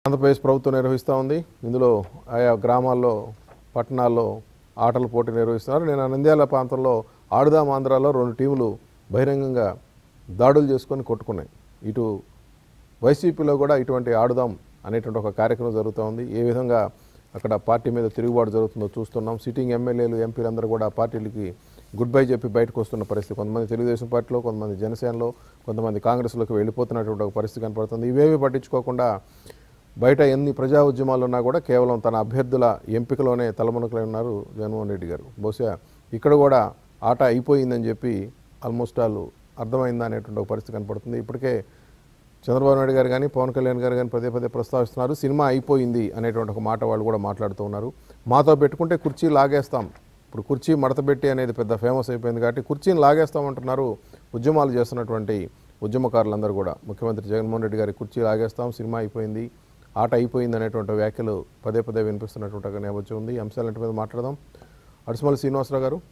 ఆంధ్రప్రదేశ్ ప్రభుత్వం నిర్వహిస్తూ ఉంది ఇందులో ఆయా గ్రామాల్లో పట్టణాల్లో ఆటల పోటీ నిర్వహిస్తున్నారు నేను నంద్యాల ప్రాంతంలో ఆడుదాం ఆంధ్రాలో రెండు టీములు బహిరంగంగా దాడులు చేసుకొని కొట్టుకున్నాయి ఇటు వైసీపీలో కూడా ఇటువంటి ఆడుదాం అనేటువంటి ఒక కార్యక్రమం జరుగుతూ ఉంది ఏ విధంగా అక్కడ పార్టీ మీద తిరుగుబాటు జరుగుతుందో చూస్తున్నాం సిట్టింగ్ ఎమ్మెల్యేలు ఎంపీలందరూ కూడా పార్టీలకి గుడ్ బై చెప్పి బయటకు వస్తున్న పరిస్థితి కొంతమంది తెలుగుదేశం పార్టీలో కొంతమంది జనసేనలో కొంతమంది కాంగ్రెస్లోకి వెళ్ళిపోతున్నటువంటి ఒక పరిస్థితి కనపడుతుంది ఇవేవి పట్టించుకోకుండా బయట ఎన్ని ప్రజా ఉద్యమాలు ఉన్నా కూడా కేవలం తన అభ్యర్థుల ఎంపికలోనే తలమునకలై ఉన్నారు జగన్మోహన్ రెడ్డి గారు బహుశా ఇక్కడ కూడా ఆట అయిపోయిందని చెప్పి ఆల్మోస్ట్ ఆల్ అర్థమైందా అనేటువంటి ఒక పరిస్థితి కనపడుతుంది ఇప్పటికే చంద్రబాబు నాయుడు గారు కానీ పవన్ కళ్యాణ్ గారు కానీ పదే పదే ప్రస్తావిస్తున్నారు సినిమా అయిపోయింది అనేటువంటి ఒక మాట వాళ్ళు కూడా మాట్లాడుతూ ఉన్నారు మాతో పెట్టుకుంటే కుర్చీ లాగేస్తాం ఇప్పుడు కుర్చీ మడతపెట్టి అనేది పెద్ద ఫేమస్ అయిపోయింది కాబట్టి కుర్చీని లాగేస్తామంటున్నారు ఉద్యమాలు చేస్తున్నటువంటి ఉద్యమకారులందరూ కూడా ముఖ్యమంత్రి జగన్మోహన్ రెడ్డి గారి కుర్చీ లాగేస్తాం సినిమా అయిపోయింది ఆట అయిపోయింది అనేటువంటి వ్యాఖ్యలు పదే పదే వినిపిస్తున్నటువంటి ఒక నేపథ్యం ఉంది ఈ అంశాలంటి మీద మాట్లాడదాం అడుసుమల్లి శ్రీనివాసరావు గారు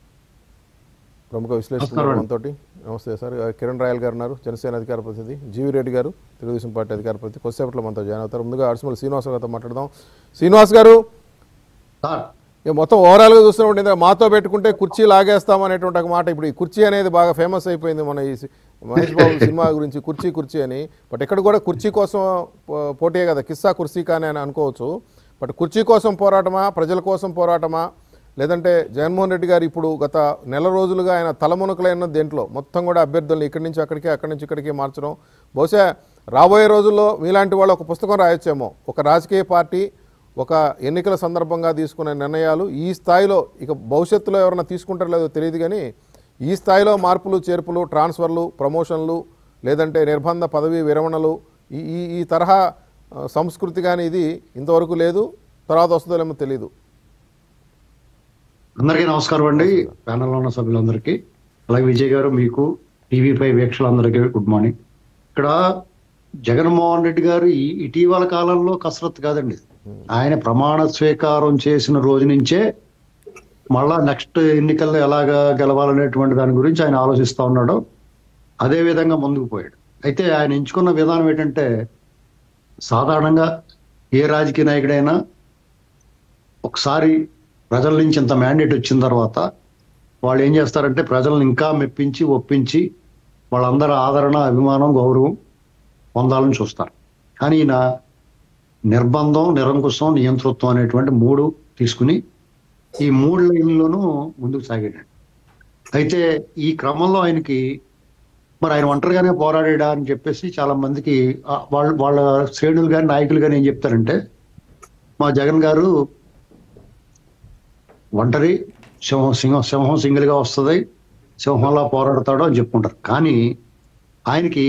ప్రముఖ విశ్లేషకులు మనతో నమస్తే సార్ కిరణ్ రాయల్ గారు ఉన్నారు జనసేన అధికార ప్రతినిధి జీవి రెడ్డి గారు తెలుగుదేశం పార్టీ అధికార ప్రతినిధి కొద్దిసేపట్లో మనతో జాయిన్ అవుతారు ముందుగా అడుసుమల్లి శ్రీనివాసరావు గారితో మాట్లాడదాం శ్రీనివాస్ గారు సార్ ఇక మొత్తం ఓవరాల్గా చూస్తున్నప్పుడు ఏంటంటే మాతో పెట్టుకుంటే కుర్చీ లాగేస్తాం అనేటువంటి ఒక మాట ఇప్పుడు ఈ కుర్చీ అనేది బాగా ఫేమస్ అయిపోయింది మన ఈ సి- మహేష్ బాబు సినిమా గురించి కుర్చీ కుర్చీ అని బట్ ఇక్కడ కూడా కుర్చీ కోసం పో- పోటీయే కదా కిస్సా కుర్చీ కానీ అని అనుకోవచ్చు బట్ కుర్చీ కోసం పోరాటమా ప్రజల కోసం పోరాటమా లేదంటే జగన్మోహన్ రెడ్డి గారు ఇప్పుడు గత నెల రోజులుగా ఆయన తలమునకలైన దేంట్లో మొత్తం కూడా అభ్యర్థులను ఇక్కడి నుంచి అక్కడికి అక్కడి నుంచి ఇక్కడికి మార్చడం బహుశా రాబోయే రోజుల్లో మీలాంటి వాళ్ళు ఒక పుస్తకం రాయొచ్చేమో ఒక రాజకీయ పార్టీ ఒక ఎన్నికల సందర్భంగా తీసుకునే నిర్ణయాలు ఈ స్థాయిలో ఇక భవిష్యత్తులో ఎవరైనా తీసుకుంటారో లేదో తెలియదు కానీ ఈ స్థాయిలో మార్పులు చేర్పులు ట్రాన్స్ఫర్లు ప్రమోషన్లు లేదంటే నిర్బంధ పదవి విరమణలు ఈ ఈ ఈ తరహా ఆ, సంస్కృతి కానీ ఇది ఇంతవరకు లేదు తర్వాత వస్తుందో ఏమో తెలియదు అందరికీ నమస్కారం అండి ప్యానెల్లో ఉన్న సభ్యులందరికీ అలాగే విజయ్ గారు మీకు టీవీ పై వీక్షలందరికీ గుడ్ మార్నింగ్ ఇక్కడ జగన్మోహన్ రెడ్డి గారు ఈ ఇటీవల కాలంలో కసరత్తు కాదండి ఆయన ప్రమాణ స్వీకారం చేసిన రోజు నుంచే మళ్ళా నెక్స్ట్ ఎన్నికల్లో ఎలాగా గెలవాలనేటువంటి దాని గురించి ఆయన ఆలోచిస్తా ఉన్నాడు అదే విధంగా ముందుకు పోయాడు అయితే ఆయన ఎంచుకున్న విధానం ఏంటంటే సాధారణంగా ఏ రాజకీయ నాయకుడైనా ఒకసారి ప్రజల నుంచి ఇంత మ్యాండేట్ వచ్చిన తర్వాత వాళ్ళు ఏం చేస్తారంటే ప్రజలను ఇంకా మెప్పించి ఒప్పించి వాళ్ళందరి ఆదరణ అభిమానం గౌరవం పొందాలని చూస్తారు కానీ ఈయన నిర్బంధం నిరంకుశం నియంతృత్వం అనేటువంటి మూడు తీసుకుని ఈ మూడు లైన్లోనూ ముందుకు సాగాడు అయితే ఈ క్రమంలో ఆయనకి మరి ఆయన ఒంటరిగానే పోరాడా అని చెప్పేసి చాలా మందికి ఆ, వాళ్ళ వాళ్ళ శ్రేణులు కానీ నాయకులు కానీ ఏం చెప్తారంటే మా జగన్ గారు ఒంటరి సింహం సింహం సింహం సింగిల్ గా వస్తుంది సింహంలా పోరాడతాడు అని చెప్పుకుంటారు కానీ ఆయనకి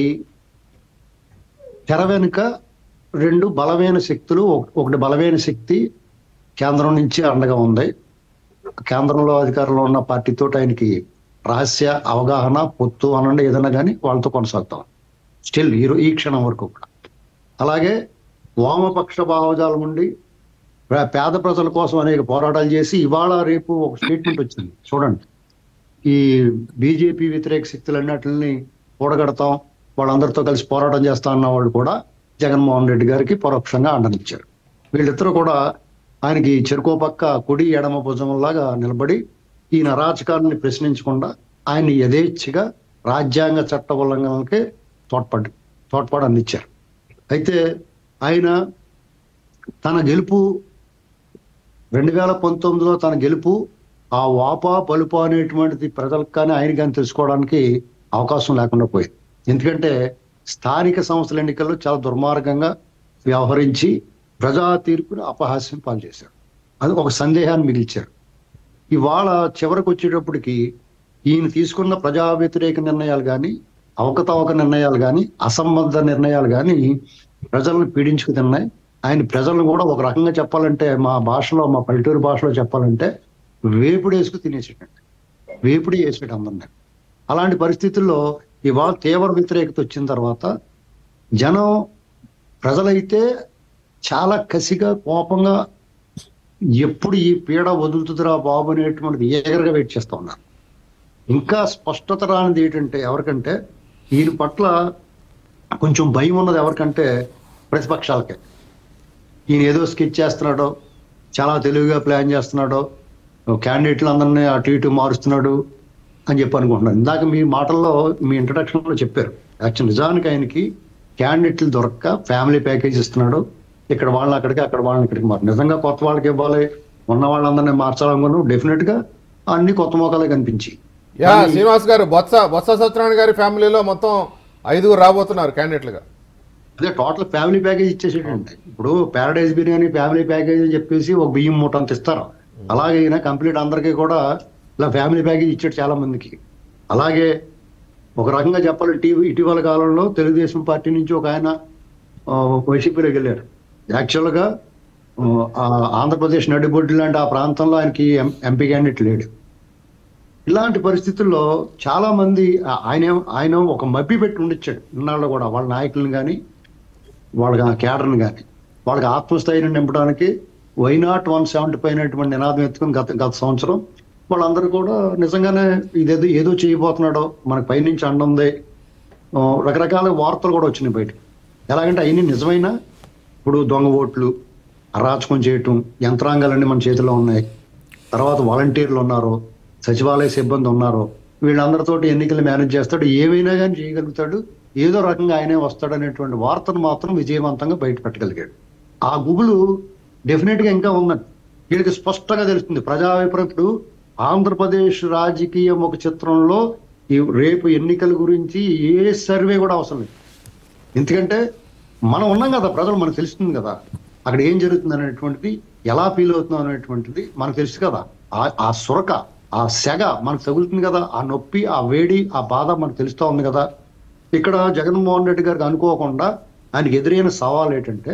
తెర వెనుక రెండు బలమైన శక్తులు ఒక- ఒకటి బలమైన శక్తి కేంద్రం నుంచి అండగా ఉంది కేంద్రంలో అధికారంలో ఉన్న పార్టీతో ఆయనకి రహస్య అవగాహన పొత్తు అనండి ఏదైనా కానీ వాళ్ళతో కొనసాగుతాం స్టిల్ ఈ రో- ఈ క్షణం వరకు కూడా అలాగే వామపక్ష భావజాలం ఉండి పే- పేద ప్రజల కోసం అనేక పోరాటాలు చేసి ఇవాళ రేపు ఒక స్టేట్మెంట్ వచ్చింది చూడండి ఈ బీజేపీ వ్యతిరేక శక్తులన్నిటిని కూడగడతాం వాళ్ళందరితో కలిసి పోరాటం చేస్తా అన్న వాళ్ళు కూడా జగన్మోహన్ రెడ్డి గారికి పరోక్షంగా అండనిచ్చారు వీళ్ళిద్దరూ కూడా ఆయనకి చెరుకో పక్క కుడి ఎడమ భుజంలాగా నిలబడి ఈ అరాచకాన్ని ప్రశ్నించకుండా ఆయన్ని యథేచ్ఛగా రాజ్యాంగ చట్ట ఉల్లంఘనలకే తోడ్పడి తోడ్పాటు అందించారు అయితే ఆయన తన గెలుపు రెండు వేల పంతొమ్మిదిలో తన గెలుపు ఆ వాపా పలుపు అనేటువంటిది ప్రజలకు కానీ ఆయన కానీ తెలుసుకోవడానికి అవకాశం లేకుండా పోయింది ఎందుకంటే స్థానిక సంస్థల ఎన్నికల్లో చాలా దుర్మార్గంగా వ్యవహరించి ప్రజా తీర్పును అపహాస్యం పాలు చేశారు అది ఒక సందేహాన్ని మిగిల్చారు ఇవాళ చివరికి వచ్చేటప్పటికి ఈయన తీసుకున్న ప్రజా వ్యతిరేక నిర్ణయాలు కానీ అవకతవక నిర్ణయాలు కానీ అసంబద్ధ నిర్ణయాలు కానీ ప్రజలను పీడించుకు తిన్నాయి ఆయన ప్రజలను కూడా ఒక రకంగా చెప్పాలంటే మా భాషలో మా పల్లెటూరు భాషలో చెప్పాలంటే వేపుడు వేసుకు తినేసేటండి వేపుడు వేసేట అందరినీ అలాంటి పరిస్థితుల్లో ఇవాళ తీవ్ర వ్యతిరేకత వచ్చిన తర్వాత జనం ప్రజలైతే చాలా కసిగా కోపంగా ఎప్పుడు ఈ పీడ వదులుతుందిరా బాబు అనేటువంటిది ఏగరగా వెయిట్ చేస్తా ఉన్నారు ఇంకా స్పష్టత రానిది ఏంటంటే ఎవరికంటే ఈయన పట్ల కొంచెం భయం ఉన్నది ఎవరికంటే ప్రతిపక్షాలకే ఈయన ఏదో స్కెచ్ చేస్తున్నాడో చాలా తెలివిగా ప్లాన్ చేస్తున్నాడో క్యాండిడేట్లు అందరినీ అటు ఇటు మారుస్తున్నాడు అని చెప్పి అనుకుంటున్నాను ఇందాక మీ మాటల్లో మీ introduction లో చెప్పారు యాక్చువల్ నిజానికి ఆయనకి క్యాండిడేట్లు దొరక్క ఫ్యామిలీ ప్యాకేజ్ ఇస్తున్నాడు ఇక్కడ వాళ్ళని అక్కడికి అక్కడ వాళ్ళని ఇక్కడికి మారు నిజంగా కొత్త వాళ్ళకి ఇవ్వాలి ఉన్న వాళ్ళందరినీ మార్చాలనుకున్నాం డెఫినెట్ గా అన్ని కొత్త మొక్కలే కనిపించి యా శ్రీనివాస్ గారు బొత్స బొత్స సత్యనారాయణ గారి ఫ్యామిలీలో మొత్తం ఐదుగురు రాబోతున్నారు క్యాండిడేట్లుగా అదే టోటల్ ఫ్యామిలీ ప్యాకేజ్ ఇచ్చేసేటండి ఇప్పుడు ప్యారడైజ్ బిర్యానీ ఫ్యామిలీ ప్యాకేజ్ అని చెప్పేసి ఒక బియ్యం మూట అంత ఇస్తారు అలాగే ఈయన కంప్లీట్ అందరికీ కూడా ఇలా ఫ్యామిలీ ప్యాకేజ్ ఇచ్చాడు చాలా మందికి అలాగే ఒక రకంగా చెప్పాలంటే ఇటీ- ఇటీవల కాలంలో తెలుగుదేశం పార్టీ నుంచి ఒక ఆయన ఆ, వైసీపీలోకి వెళ్ళారు యాక్చువల్గా ఆ, ఆంధ్రప్రదేశ్ నడిబొడ్డు లాంటి ఆ ప్రాంతంలో ఆయనకి ఎం- ఎంపీ క్యాండిడేట్ లేడు ఇలాంటి పరిస్థితుల్లో చాలా మంది ఆ- ఆయన ఆయన ఒక మభ్య పెట్టి ఉండిచ్చాడు ఇన్నాళ్ళు కూడా వాళ్ళ నాయకులను కానీ వాళ్ళకి ఆ కేడర్ని కానీ వాళ్ళకి ఆత్మస్థైర్యం నింపడానికి వైనాట్ వన్ సెవెంటీ పైనటువంటి నినాదం ఎత్తుకుని గత గత సంవత్సరం వాళ్ళందరూ కూడా నిజంగానే ఇదేదో ఏదో చేయబోతున్నాడో మనకి పైనుంచి అండ ఉంది ఆ, రకరకాల వార్తలు కూడా వచ్చినాయి బయటకు ఎలాగంటే అవన్నీ నిజమైన ఇప్పుడు దొంగ ఓట్లు అరాచకం చేయటం యంత్రాంగాలన్నీ మన చేతిలో ఉన్నాయి తర్వాత వాలంటీర్లు ఉన్నారు సచివాలయ సిబ్బంది ఉన్నారు వీళ్ళందరితోటి ఎన్నికలు మేనేజ్ చేస్తాడు ఏవైనా కానీ చేయగలుగుతాడు ఏదో రకంగా ఆయనే వస్తాడు అనేటువంటి వార్తను మాత్రం విజయవంతంగా బయట పెట్టగలిగాడు ఆ గుబులు డెఫినెట్ గా ఇంకా ఉందండి వీళ్ళకి స్పష్టంగా తెలుస్తుంది ప్రజాభిప్రాయం ఇప్పుడు ఆంధ్రప్రదేశ్ రాజకీయం ఒక చిత్రంలో ఈ రేపు ఎన్నికల గురించి ఏ సర్వే కూడా అవసరం లేదు ఎందుకంటే మనం ఉన్నాం కదా ప్రజలు మనకు తెలుస్తుంది కదా అక్కడ ఏం జరుగుతుంది అనేటువంటిది ఎలా ఫీల్ అవుతున్నాం అనేటువంటిది మనకు తెలుసు కదా ఆ- ఆ సురక ఆ సెగ మనకు తగులుతుంది కదా ఆ నొప్పి ఆ వేడి ఆ బాధ మనకు తెలుస్తూ ఉంది కదా ఇక్కడ జగన్మోహన్ రెడ్డి గారికి అనుకోకుండా ఆయనకి ఎదురైన సవాల్ ఏంటంటే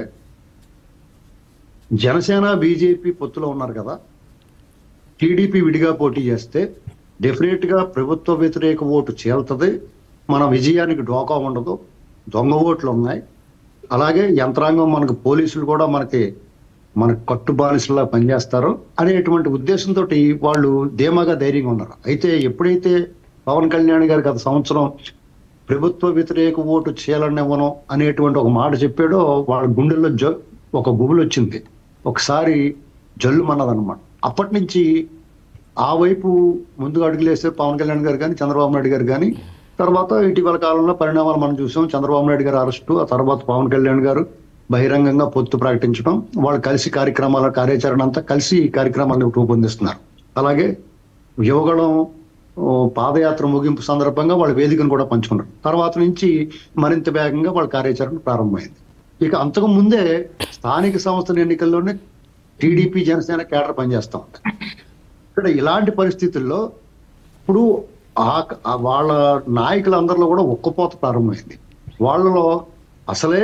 జనసేన బీజేపీ పొత్తులో ఉన్నారు కదా టీడీపీ విడిగా పోటీ చేస్తే డెఫినెట్ గా ప్రభుత్వ వ్యతిరేక ఓటు చేరుతుంది మన విజయానికి డోకా ఉండదు దొంగ ఓట్లు ఉన్నాయి అలాగే యంత్రాంగం మనకు పోలీసులు కూడా మనకి మన కట్టు బానిసలా పనిచేస్తారు అనేటువంటి ఉద్దేశంతో వాళ్ళు ధీమాగా ధైర్యంగా ఉన్నారు అయితే ఎప్పుడైతే పవన్ కళ్యాణ్ గారు గత సంవత్సరం ప్రభుత్వ వ్యతిరేక ఓటు చేయాలనివ్వను అనేటువంటి ఒక మాట చెప్పాడో వాళ్ళ గుండెల్లో జ ఒక గుబులు వచ్చింది ఒకసారి జల్లు అన్నదన్నమాట అప్పటి నుంచి ఆ వైపు ముందుగా అడుగులేస్తే పవన్ కళ్యాణ్ గారు కానీ చంద్రబాబు నాయుడు గారు కానీ తర్వాత ఇటీవల కాలంలో పరిణామాలు మనం చూసాం చంద్రబాబు నాయుడు గారు అరెస్టు ఆ తర్వాత పవన్ కళ్యాణ్ గారు బహిరంగంగా పొత్తు ప్రకటించడం వాళ్ళు కలిసి కార్యక్రమాల కార్యాచరణ అంతా కలిసి ఈ కార్యక్రమాలను రూపొందిస్తున్నారు అలాగే యువగళం ఓ, పాదయాత్ర ముగింపు సందర్భంగా వాళ్ళ వేదికను కూడా పంచుకున్నారు తర్వాత నుంచి మరింత వేగంగా వాళ్ళ కార్యాచరణ ప్రారంభమైంది ఇక అంతకు ముందే స్థానిక సంస్థల ఎన్నికల్లోనే టీడీపీ జనసేన కేడర్ పనిచేస్తా ఉంది ఇక్కడ ఇలాంటి పరిస్థితుల్లో ఇప్పుడు ఆ ఆ వాళ్ళ నాయకులందరిలో కూడా ఒక్కపోత ప్రారంభమైంది వాళ్ళలో అసలే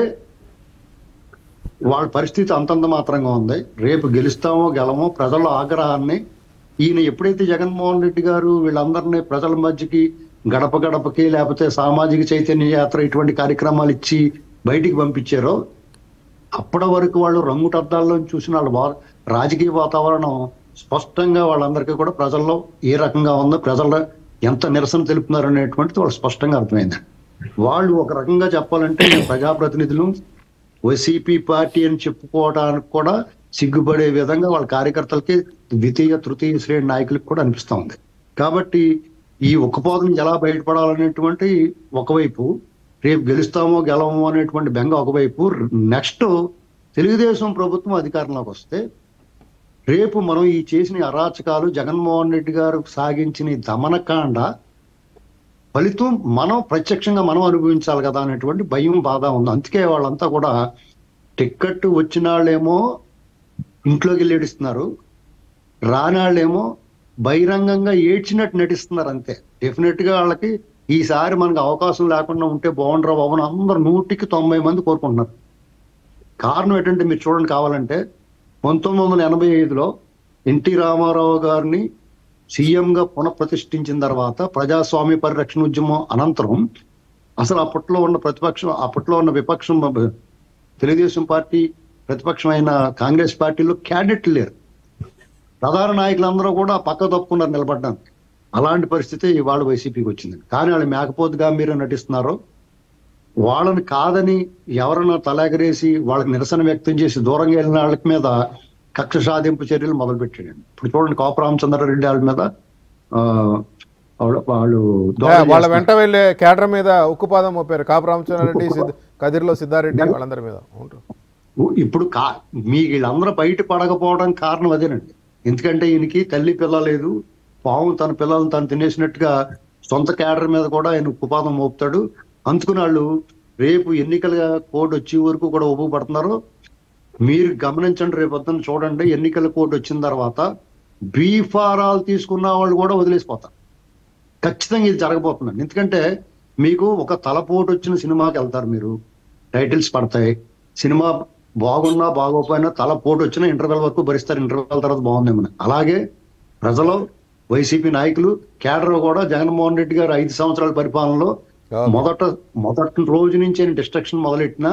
వాళ్ళ పరిస్థితి అంతంత మాత్రంగా ఉంది రేపు గెలుస్తామో గెలమో ప్రజల ఆగ్రహాన్ని ఈయన ఎప్పుడైతే జగన్మోహన్ రెడ్డి గారు వీళ్ళందరినీ ప్రజల మధ్యకి గడప గడపకి లేకపోతే సామాజిక చైతన్య యాత్ర ఇటువంటి కార్యక్రమాలు ఇచ్చి బయటికి పంపించారో అప్పటి వరకు వాళ్ళు రంగుటద్దాల్లో చూసిన వాళ్ళ వా- రాజకీయ వాతావరణం స్పష్టంగా వాళ్ళందరికీ కూడా ప్రజల్లో ఏ రకంగా ఉందో ప్రజల్లో ఎంత నిరసన తెలుపుతున్నారు అనేటువంటిది వాళ్ళు స్పష్టంగా అర్థమైంది వాళ్ళు ఒక రకంగా చెప్పాలంటే ప్రజాప్రతినిధులు వైసీపీ పార్టీ అని చెప్పుకోవడానికి కూడా సిగ్గుపడే విధంగా వాళ్ళ కార్యకర్తలకి ద్వితీయ తృతీయ శ్రేణి నాయకులకు కూడా అనిపిస్తా ఉంది కాబట్టి ఈ ఒక్కపోత నుంచి ఎలా బయటపడాలనేటువంటి ఒకవైపు రేపు గెలుస్తామో గెలవమో అనేటువంటి బెంగ ఒకవైపు నెక్స్ట్ తెలుగుదేశం ప్రభుత్వం అధికారంలోకి వస్తే రేపు మనం ఈ చేసిన అరాచకాలు జగన్మోహన్ రెడ్డి గారు సాగించిన ఈ దమనకాండ ఫలితం మనం ప్రత్యక్షంగా మనం అనుభవించాలి కదా అనేటువంటి భయం బాధ ఉంది అందుకే వాళ్ళంతా కూడా టిక్కెట్ వచ్చిన వాళ్ళేమో ఇంట్లోకి వెళ్ళి ఏడుస్తున్నారు రాని వాళ్ళేమో బహిరంగంగా ఏడ్చినట్టు నటిస్తున్నారు అంతే డెఫినెట్ గా వాళ్ళకి ఈసారి మనకు అవకాశం లేకుండా ఉంటే బాగుండరా బాబు అని అందరు నూటికి తొంభై మంది కోరుకుంటున్నారు కారణం ఏంటంటే మీరు చూడండి కావాలంటే పంతొమ్మిది వందల ఎనభై ఐదులో ఎన్టీ రామారావు గారిని సీఎంగా పునఃప్రతిష్ఠించిన తర్వాత ప్రజాస్వామ్య పరిరక్షణ ఉద్యమం అనంతరం అసలు అప్పట్లో ఉన్న ప్రతిపక్షం అప్పట్లో ఉన్న విపక్షం తెలుగుదేశం పార్టీ ప్రతిపక్షమైన కాంగ్రెస్ పార్టీలో క్యాండిడేట్లు లేరు ప్రధాన నాయకులందరూ కూడా పక్క తప్పుకున్నారు నిలబడ్డానికి అలాంటి పరిస్థితి ఇవాళ వైసీపీకి వచ్చింది కానీ వాళ్ళు మేకపోతుగా మీరు నటిస్తున్నారు వాళ్ళని కాదని ఎవరైనా తలెగరేసి వాళ్ళకి నిరసన వ్యక్తం చేసి దూరంగా వెళ్ళిన వాళ్ళ మీద కక్ష సాధింపు చర్యలు మొదలు పెట్టాడండి ఇప్పుడు చూడండి కోప రామచంద్రారెడ్డి వాళ్ళ మీద ఆ, వాళ్ళ- వాళ్ళు దాడులు వాళ్ళ చేస్తున్నారు. వెంట వెళ్ళే కేడర్ మీద ఉక్కుపాదం మోపారు కాపు రామచంద్రారెడ్డి సిద్ధ- కదిర్లో సిద్ధారెడ్డి వాళ్ళందరి మీద ఉంటారు ఇప్పుడు కా మీ వీళ్ళందరూ బయట పడకపోవడం కారణం అదేనండి ఎందుకంటే ఈయనకి తల్లి పిల్ల లేదు పాము తన పిల్లల్ని తను తినేసినట్టుగా సొంత క్యాడర్ మీద కూడా ఆయన ఉపాదం మోపుతాడు అందుకుని వాళ్ళు రేపు ఎన్నికల కోడ్ వచ్చే వరకు కూడా ఉపయోగపడుతున్నారు మీరు గమనించండి రేపు పొద్దున్న చూడండి ఎన్నికల కోడ్ వచ్చిన తర్వాత బీఫారాలు తీసుకున్న వాళ్ళు కూడా వదిలేసిపోతారు ఖచ్చితంగా ఇది జరగబోతుందండి ఎందుకంటే మీకు ఒక తలపోటు వచ్చిన సినిమాకి వెళ్తారు మీరు టైటిల్స్ పడతాయి సినిమా బాగున్నా బాగోపోయినా తలపోటు వచ్చిన ఇంటర్వెల్ వరకు భరిస్తారు ఇంటర్వెల్ తర్వాత బాగుందేమని అలాగే ప్రజలు వైసీపీ నాయకులు కేడర్ కూడా జగన్మోహన్ రెడ్డి గారు ఐదు సంవత్సరాల పరిపాలనలో మొదట మొదటి రోజు నుంచి డిస్ట్రక్షన్ మొదలెట్టిన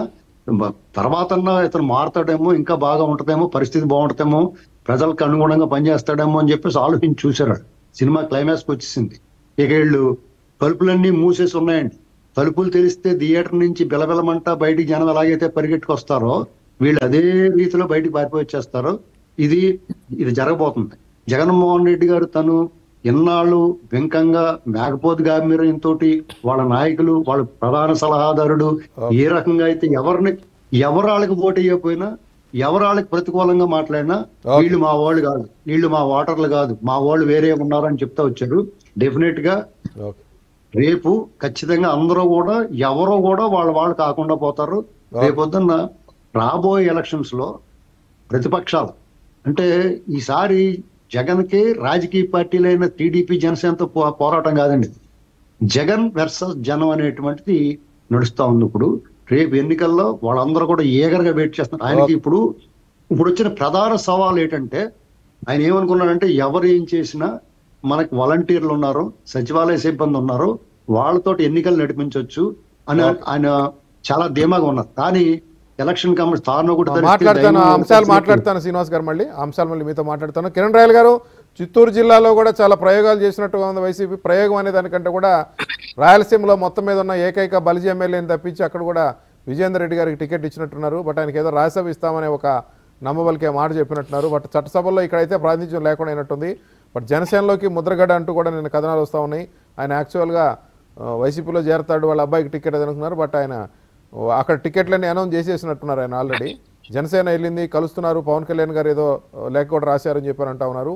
తర్వాత ఇతను మారుతాడేమో ఇంకా బాగా ఉంటదేమో పరిస్థితి బాగుంటుందేమో ప్రజలకు అనుగుణంగా పనిచేస్తాడేమో అని చెప్పేసి ఆలోచించి చూశారు సినిమా క్లైమాక్స్ వచ్చేసింది ఇక వీళ్ళు తలుపులన్నీ మూసేసి ఉన్నాయండి తలుపులు తెరిస్తే థియేటర్ నుంచి బిలబిలమంట బయటికి జనం ఎలాగైతే పరిగెట్టుకొస్తారో వీళ్ళు అదే రీతిలో బయటికి పారిపోయి వచ్చేస్తారు ఇది ఇది జరగబోతుంది జగన్మోహన్ రెడ్డి గారు తను ఎన్నాళ్ళు వెంకంగా మేకపోతు గాంభీర్యంతో వాళ్ళ నాయకులు వాళ్ళ ప్రధాన సలహాదారుడు ఏ రకంగా అయితే ఎవరిని ఎవరు వాళ్ళకి ఓటు వేయకపోయినా ఎవరు వాళ్ళకి ప్రతికూలంగా మాట్లాడినా Okay. వీళ్ళు మా వాళ్ళు కాదు వీళ్ళు మా ఓటర్లు కాదు మా వాళ్ళు వేరే ఉన్నారని చెప్తా వచ్చారు డెఫినెట్ గా ఓకే రేపు ఖచ్చితంగా అందరూ కూడా ఎవరో కూడా వాళ్ళ వాళ్ళు కాకుండా పోతారు రేపొద్దున్న రాబోయే ఎలక్షన్స్ లో ప్రతిపక్షాలు అంటే ఈసారి జగన్ కి రాజకీయ పార్టీలైన టీడీపీ జనసేనతో పో- పోరాటం కాదండి జగన్ వెర్సస్ జనం అనేటువంటిది నడుస్తా ఉంది ఇప్పుడు రేపు ఎన్నికల్లో వాళ్ళందరూ కూడా ఏగరగా వెయిట్ చేస్తున్నారు ఆయనకి ఇప్పుడు ఇప్పుడు వచ్చిన ప్రధాన సవాల్ ఏంటంటే ఆయన ఏమనుకున్నాడంటే ఎవరు ఏం చేసినా మనకు వాలంటీర్లు ఉన్నారు సచివాలయ సిబ్బంది ఉన్నారు వాళ్ళతోటి ఎన్నికలు నడిపించవచ్చు అని ఆయన చాలా ధీమాగా ఉన్నారు కానీ ఎలక్షన్ కమిషన్ తాను కూడా ధరిస్తే మాట్లాడతాను ఆ దైవం అంశాలు ఒకటి మాట్లాడతాను శ్రీనివాస్ గారు మళ్ళీ ఆ అంశాలు మళ్ళీ మీతో మాట్లాడతాను కిరణ్ రాయల్ గారు చిత్తూరు జిల్లాలో కూడా చాలా ప్రయోగాలు చేసినట్టుగా ఉంది వైసీపీ ప్రయోగం అనే దానికంటే కూడా రాయలసీమలో మొత్తం మీద ఉన్న ఏకైక బలిజీ ఎమ్మెల్యేని తప్పించి అక్కడ కూడా విజేందర్ రెడ్డి గారికి టికెట్ ఇచ్చినట్టున్నారు బట్ ఆయనకి ఏదో రాజ్యసభ ఇస్తామనే ఒక నమ్మబలికే మాట చెప్పినట్టున్నారు బట్ చట్టసభలో ఇక్కడైతే ప్రాతినిధ్యం లేకుండా అయినట్టుంది బట్ జనసేనలోకి ముద్రగడ అంటూ కూడా నేను కథనాలు వస్తూ ఉన్నాయి ఆయన యాక్చువల్గా ఆ, వైసీపీలో చేరతాడు వాళ్ళ అబ్బాయికి టికెట్ అది అనుకున్నారు బట్ ఆయన ఓ, అక్కడ టికెట్లన్నీ అనౌన్స్ చేసేసినట్టున్నారు ఆయన ఆల్రెడీ జనసేన వెళ్ళింది కలుస్తున్నారు పవన్ కళ్యాణ్ గారు ఏదో ఆ, లేఖ కూడా రాశారని చెప్పారు అంటా ఉన్నారు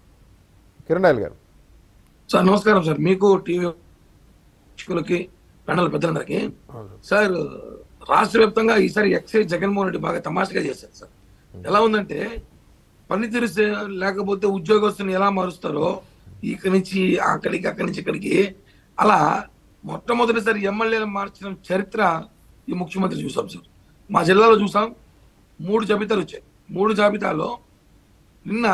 కిరణ్ రాయల్ గారు సార్ నమస్కారం సార్ మీకు టీవీ వీక్షకులకి ప్యానల్ పెద్దలందరికీ సార్ రాష్ట్ర వ్యాప్తంగా ఈసారి ఎక్సైజ్ జగన్మోహన్ రెడ్డి బాగా తమాషగా చేశారు సార్ ఎలా ఉందంటే పనితీరు సే- లేకపోతే ఉద్యోగస్తుని ఎలా మారుస్తారో ఇక్కడి నుంచి అక్కడికి అక్కడి నుంచి ఇక్కడికి అలా మొట్టమొదటిసారి ఎమ్మెల్యేలు మార్చిన చరిత్ర ఈ ముఖ్యమంత్రి చూసాం సార్ మా జిల్లాలో చూసాం మూడు జాబితాలు వచ్చాయి మూడు జాబితాలో నిన్న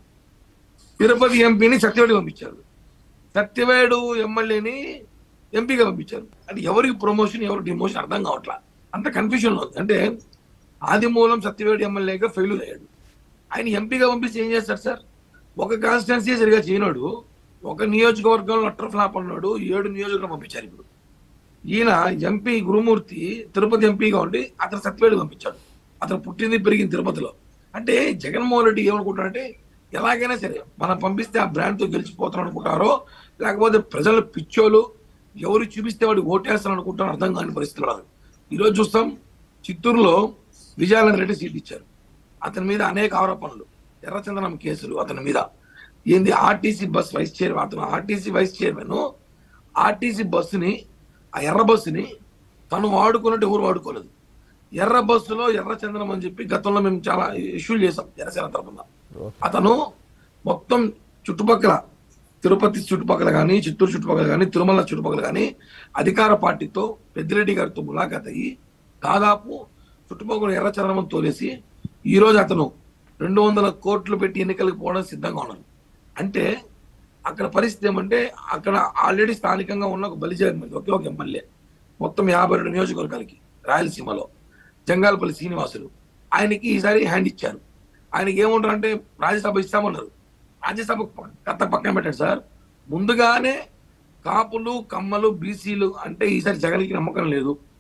తిరుపతి ఎంపీని సత్యవేడి పంపించారు సత్యవేడు ఎమ్మెల్యేని ఎంపీగా పంపించారు అంటే ఎవరికి ప్రమోషన్ ఎవరికి డిమోషన్ అర్థం కావట్లా అంత కన్ఫ్యూజన్ ఉంది అంటే ఆదిమూలం సత్యవేడు ఎమ్మెల్యేగా ఫెయిల్యూర్ అయ్యాడు ఆయన ఎంపీగా పంపించి ఏం చేస్తారు సార్ ఒక కాన్స్టిట్యున్సీ సరిగా చేయనాడు ఒక నియోజకవర్గంలో అట్టర్ ఫ్లాప్ అన్నాడు ఏడు నియోజకవర్గం పంపించారు ఇప్పుడు ఈయన ఎంపీ గురుమూర్తి తిరుపతి ఎంపీగా ఉండి అతను సత్యవేడు పంపించాడు అతను పుట్టింది పెరిగింది తిరుపతిలో అంటే జగన్మోహన్ రెడ్డి ఏమనుకుంటాడంటే ఎలాగైనా సరే మనం పంపిస్తే ఆ brand తో గెలిచిపోతాం అనుకుంటారో లేకపోతే ప్రజలు పిచ్చోలు ఎవరు చూపిస్తే వాడు ఓటేస్తాను అనుకుంటారో అర్థం కాని పరిస్థితులు రాదు ఈరోజు చూస్తాం చిత్తూరులో విజయానంద రెడ్డి సీట్ ఇచ్చారు అతని మీద అనేక ఆరోపణలు ఎర్రచందనం కేసులు అతని మీద ఏంది ఆర్టీసీ బస్ వైస్ చైర్మన్ అతను ఆర్టీసీ వైస్ చైర్మన్ ఆర్టీసీ బస్సుని ఆ ఎర్ర బస్సుని తను వాడుకున్నట్టు ఎవరు వాడుకోలేదు ఎర్ర బస్సులో ఎర్ర చందనం అని చెప్పి గతంలో మేము చాలా ఇష్యూలు చేసాం జనసేన తరఫున అతను మొత్తం చుట్టుపక్కల తిరుపతి చుట్టుపక్కల కానీ చిత్తూరు చుట్టుపక్కల కానీ తిరుమల చుట్టుపక్కల కానీ అధికార పార్టీతో పెద్దిరెడ్డి గారితో ములాఖాత్ అయ్యి దాదాపు చుట్టుపక్కల ఎర్ర చందనం తోలేసి ఈ రోజు అతను రెండు వందల కోట్లు పెట్టి ఎన్నికలకు పోవడం సిద్ధంగా ఉన్నారు అంటే అక్కడ పరిస్థితి ఏమంటే అక్కడ ఆల్రెడీ స్థానికంగా ఉన్న ఒక బలిజ ఎమ్మెల్యే ఒకే ఒక ఎమ్మెల్యే మొత్తం యాభై రెండు నియోజకవర్గాలకి రాయలసీమలో జంగాలపల్లి శ్రీనివాసులు ఆయనకి ఈసారి హ్యాండ్ ఇచ్చారు ఆయనకి ఏమంటారు అంటే రాజ్యసభ ఇస్తామన్నారు రాజ్యసభ కథ పక్కన పెట్టాడు సార్ ముందుగానే కాపులు కమ్మలు బీసీలు అంటే ఈసారి జగన్కి నమ్మకం లేదు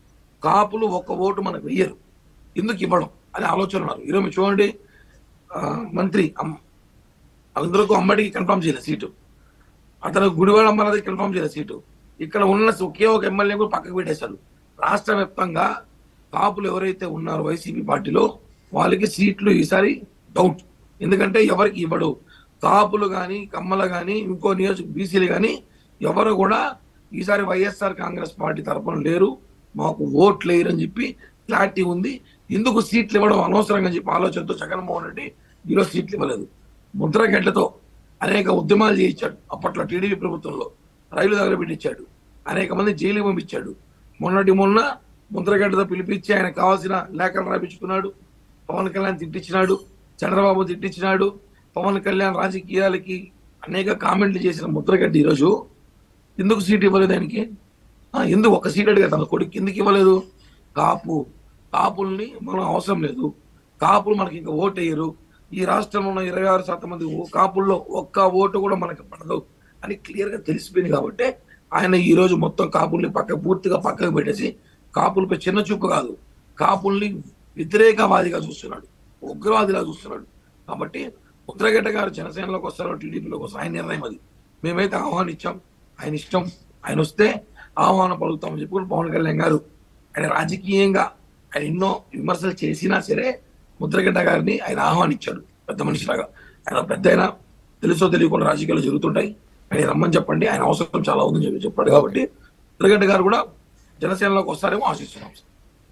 కాపులు ఒక్క ఓటు మనకు వెయ్యరు ఎందుకు ఇవ్వడం అని ఆలోచన ఉన్నారు ఈరోజు మీరు చూడండి ఆ, మంత్రి అమ్- అందరికీ అమ్మడికి కన్ఫర్మ్ చేయలేదు సీటు అతను గుడివాడ అమ్మన్నది కన్ఫర్మ్ చేయలేదు సీటు ఇక్కడ ఉన్న ఒకే ఒక ఎమ్మెల్యే కూడా పక్కకు పెట్టేశారు రాష్ట్ర వ్యాప్తంగా కాపులు ఎవరైతే ఉన్నారో వైసీపీ పార్టీలో వాళ్ళకి సీట్లు ఈసారి డౌట్ ఎందుకంటే ఎవరికి ఇవ్వడు కాపులు కానీ కమ్మలు కానీ ఇంకో నియోజక బీసీలు కానీ ఎవరు కూడా ఈసారి వైఎస్ఆర్ కాంగ్రెస్ పార్టీ తరఫున లేరు మాకు ఓట్లు లేరు అని చెప్పి క్లారిటీ ఉంది ఎందుకు సీట్లు ఇవ్వడం అనవసరంగా చెప్పి ఆలోచనతో జగన్మోహన్ రెడ్డి ఈరోజు సీట్లు ఇవ్వలేదు ముద్రగడ్డతో అనేక ఉద్యమాలు చేయించాడు అప్పట్లో టీడీపీ ప్రభుత్వంలో రైలు దగ్గర పెట్టించాడు అనేక మంది జైలు పంపించాడు మొన్నటి మొన్న ముద్రగడ్డతో పిలిపించి ఆయన కావాల్సిన లేఖలు రాపించుకున్నాడు పవన్ కళ్యాణ్ తిట్టించినాడు చంద్రబాబు తిట్టించినాడు పవన్ కళ్యాణ్ రాజకీయాలకి అనేక కామెంట్లు చేసిన ముద్రగడ్డ ఈరోజు ఎందుకు సీట్ ఇవ్వలేదు ఆయనకి ఆ, ఎందుకు ఒక సీట్ అడిగా తన కొడుకు ఎందుకు ఇవ్వలేదు కాపు కాపుల్ని మనం అవసరం లేదు కాపులు మనకి ఇంకా ఓటు వేయరు ఈ రాష్ట్రంలో ఉన్న ఇరవై ఆరు శాతం మంది ఓ- కాపుల్లో ఒక్క ఓటు కూడా మనకి పడదు అని క్లియర్ గా తెలిసిపోయింది కాబట్టి ఆయన ఈ రోజు మొత్తం కాపుల్ని పక్క పూర్తిగా పక్కకు పెట్టేసి కాపులపై చిన్న చూపు కాదు కాపుల్ని వ్యతిరేకవాదిగా చూస్తున్నాడు ఉగ్రవాదిలా చూస్తున్నాడు కాబట్టి ముద్రగడ్డ గారు జనసేనలోకి వస్తారో టీడీపీలోకి వస్తారు ఆయన నిర్ణయం అది మేమైతే ఆహ్వానించాం ఆయన ఇష్టం ఆయన వస్తే ఆహ్వానం పలుకుతామని చెప్పుకుని పవన్ కళ్యాణ్ గారు ఆయన రాజకీయంగా ఆయన ఎన్నో విమర్శలు చేసినా సరే ముద్రగడ్డ గారిని ఆయన ఆహ్వానించాడు పెద్ద మనిషిలాగా ఆయన పెద్ద అయినా తెలుసో తెలియకుండా రాజకీయాలు జరుగుతుంటాయి ఆయన రమ్మని చెప్పండి ఆయన అవసరం చాలా ఉందని చెప్పి చెప్పాడు కాబట్టి ముద్రగడ్డ గారు కూడా జనసేనలోకి వస్తారేమో ఆశిస్తున్నాం సార్.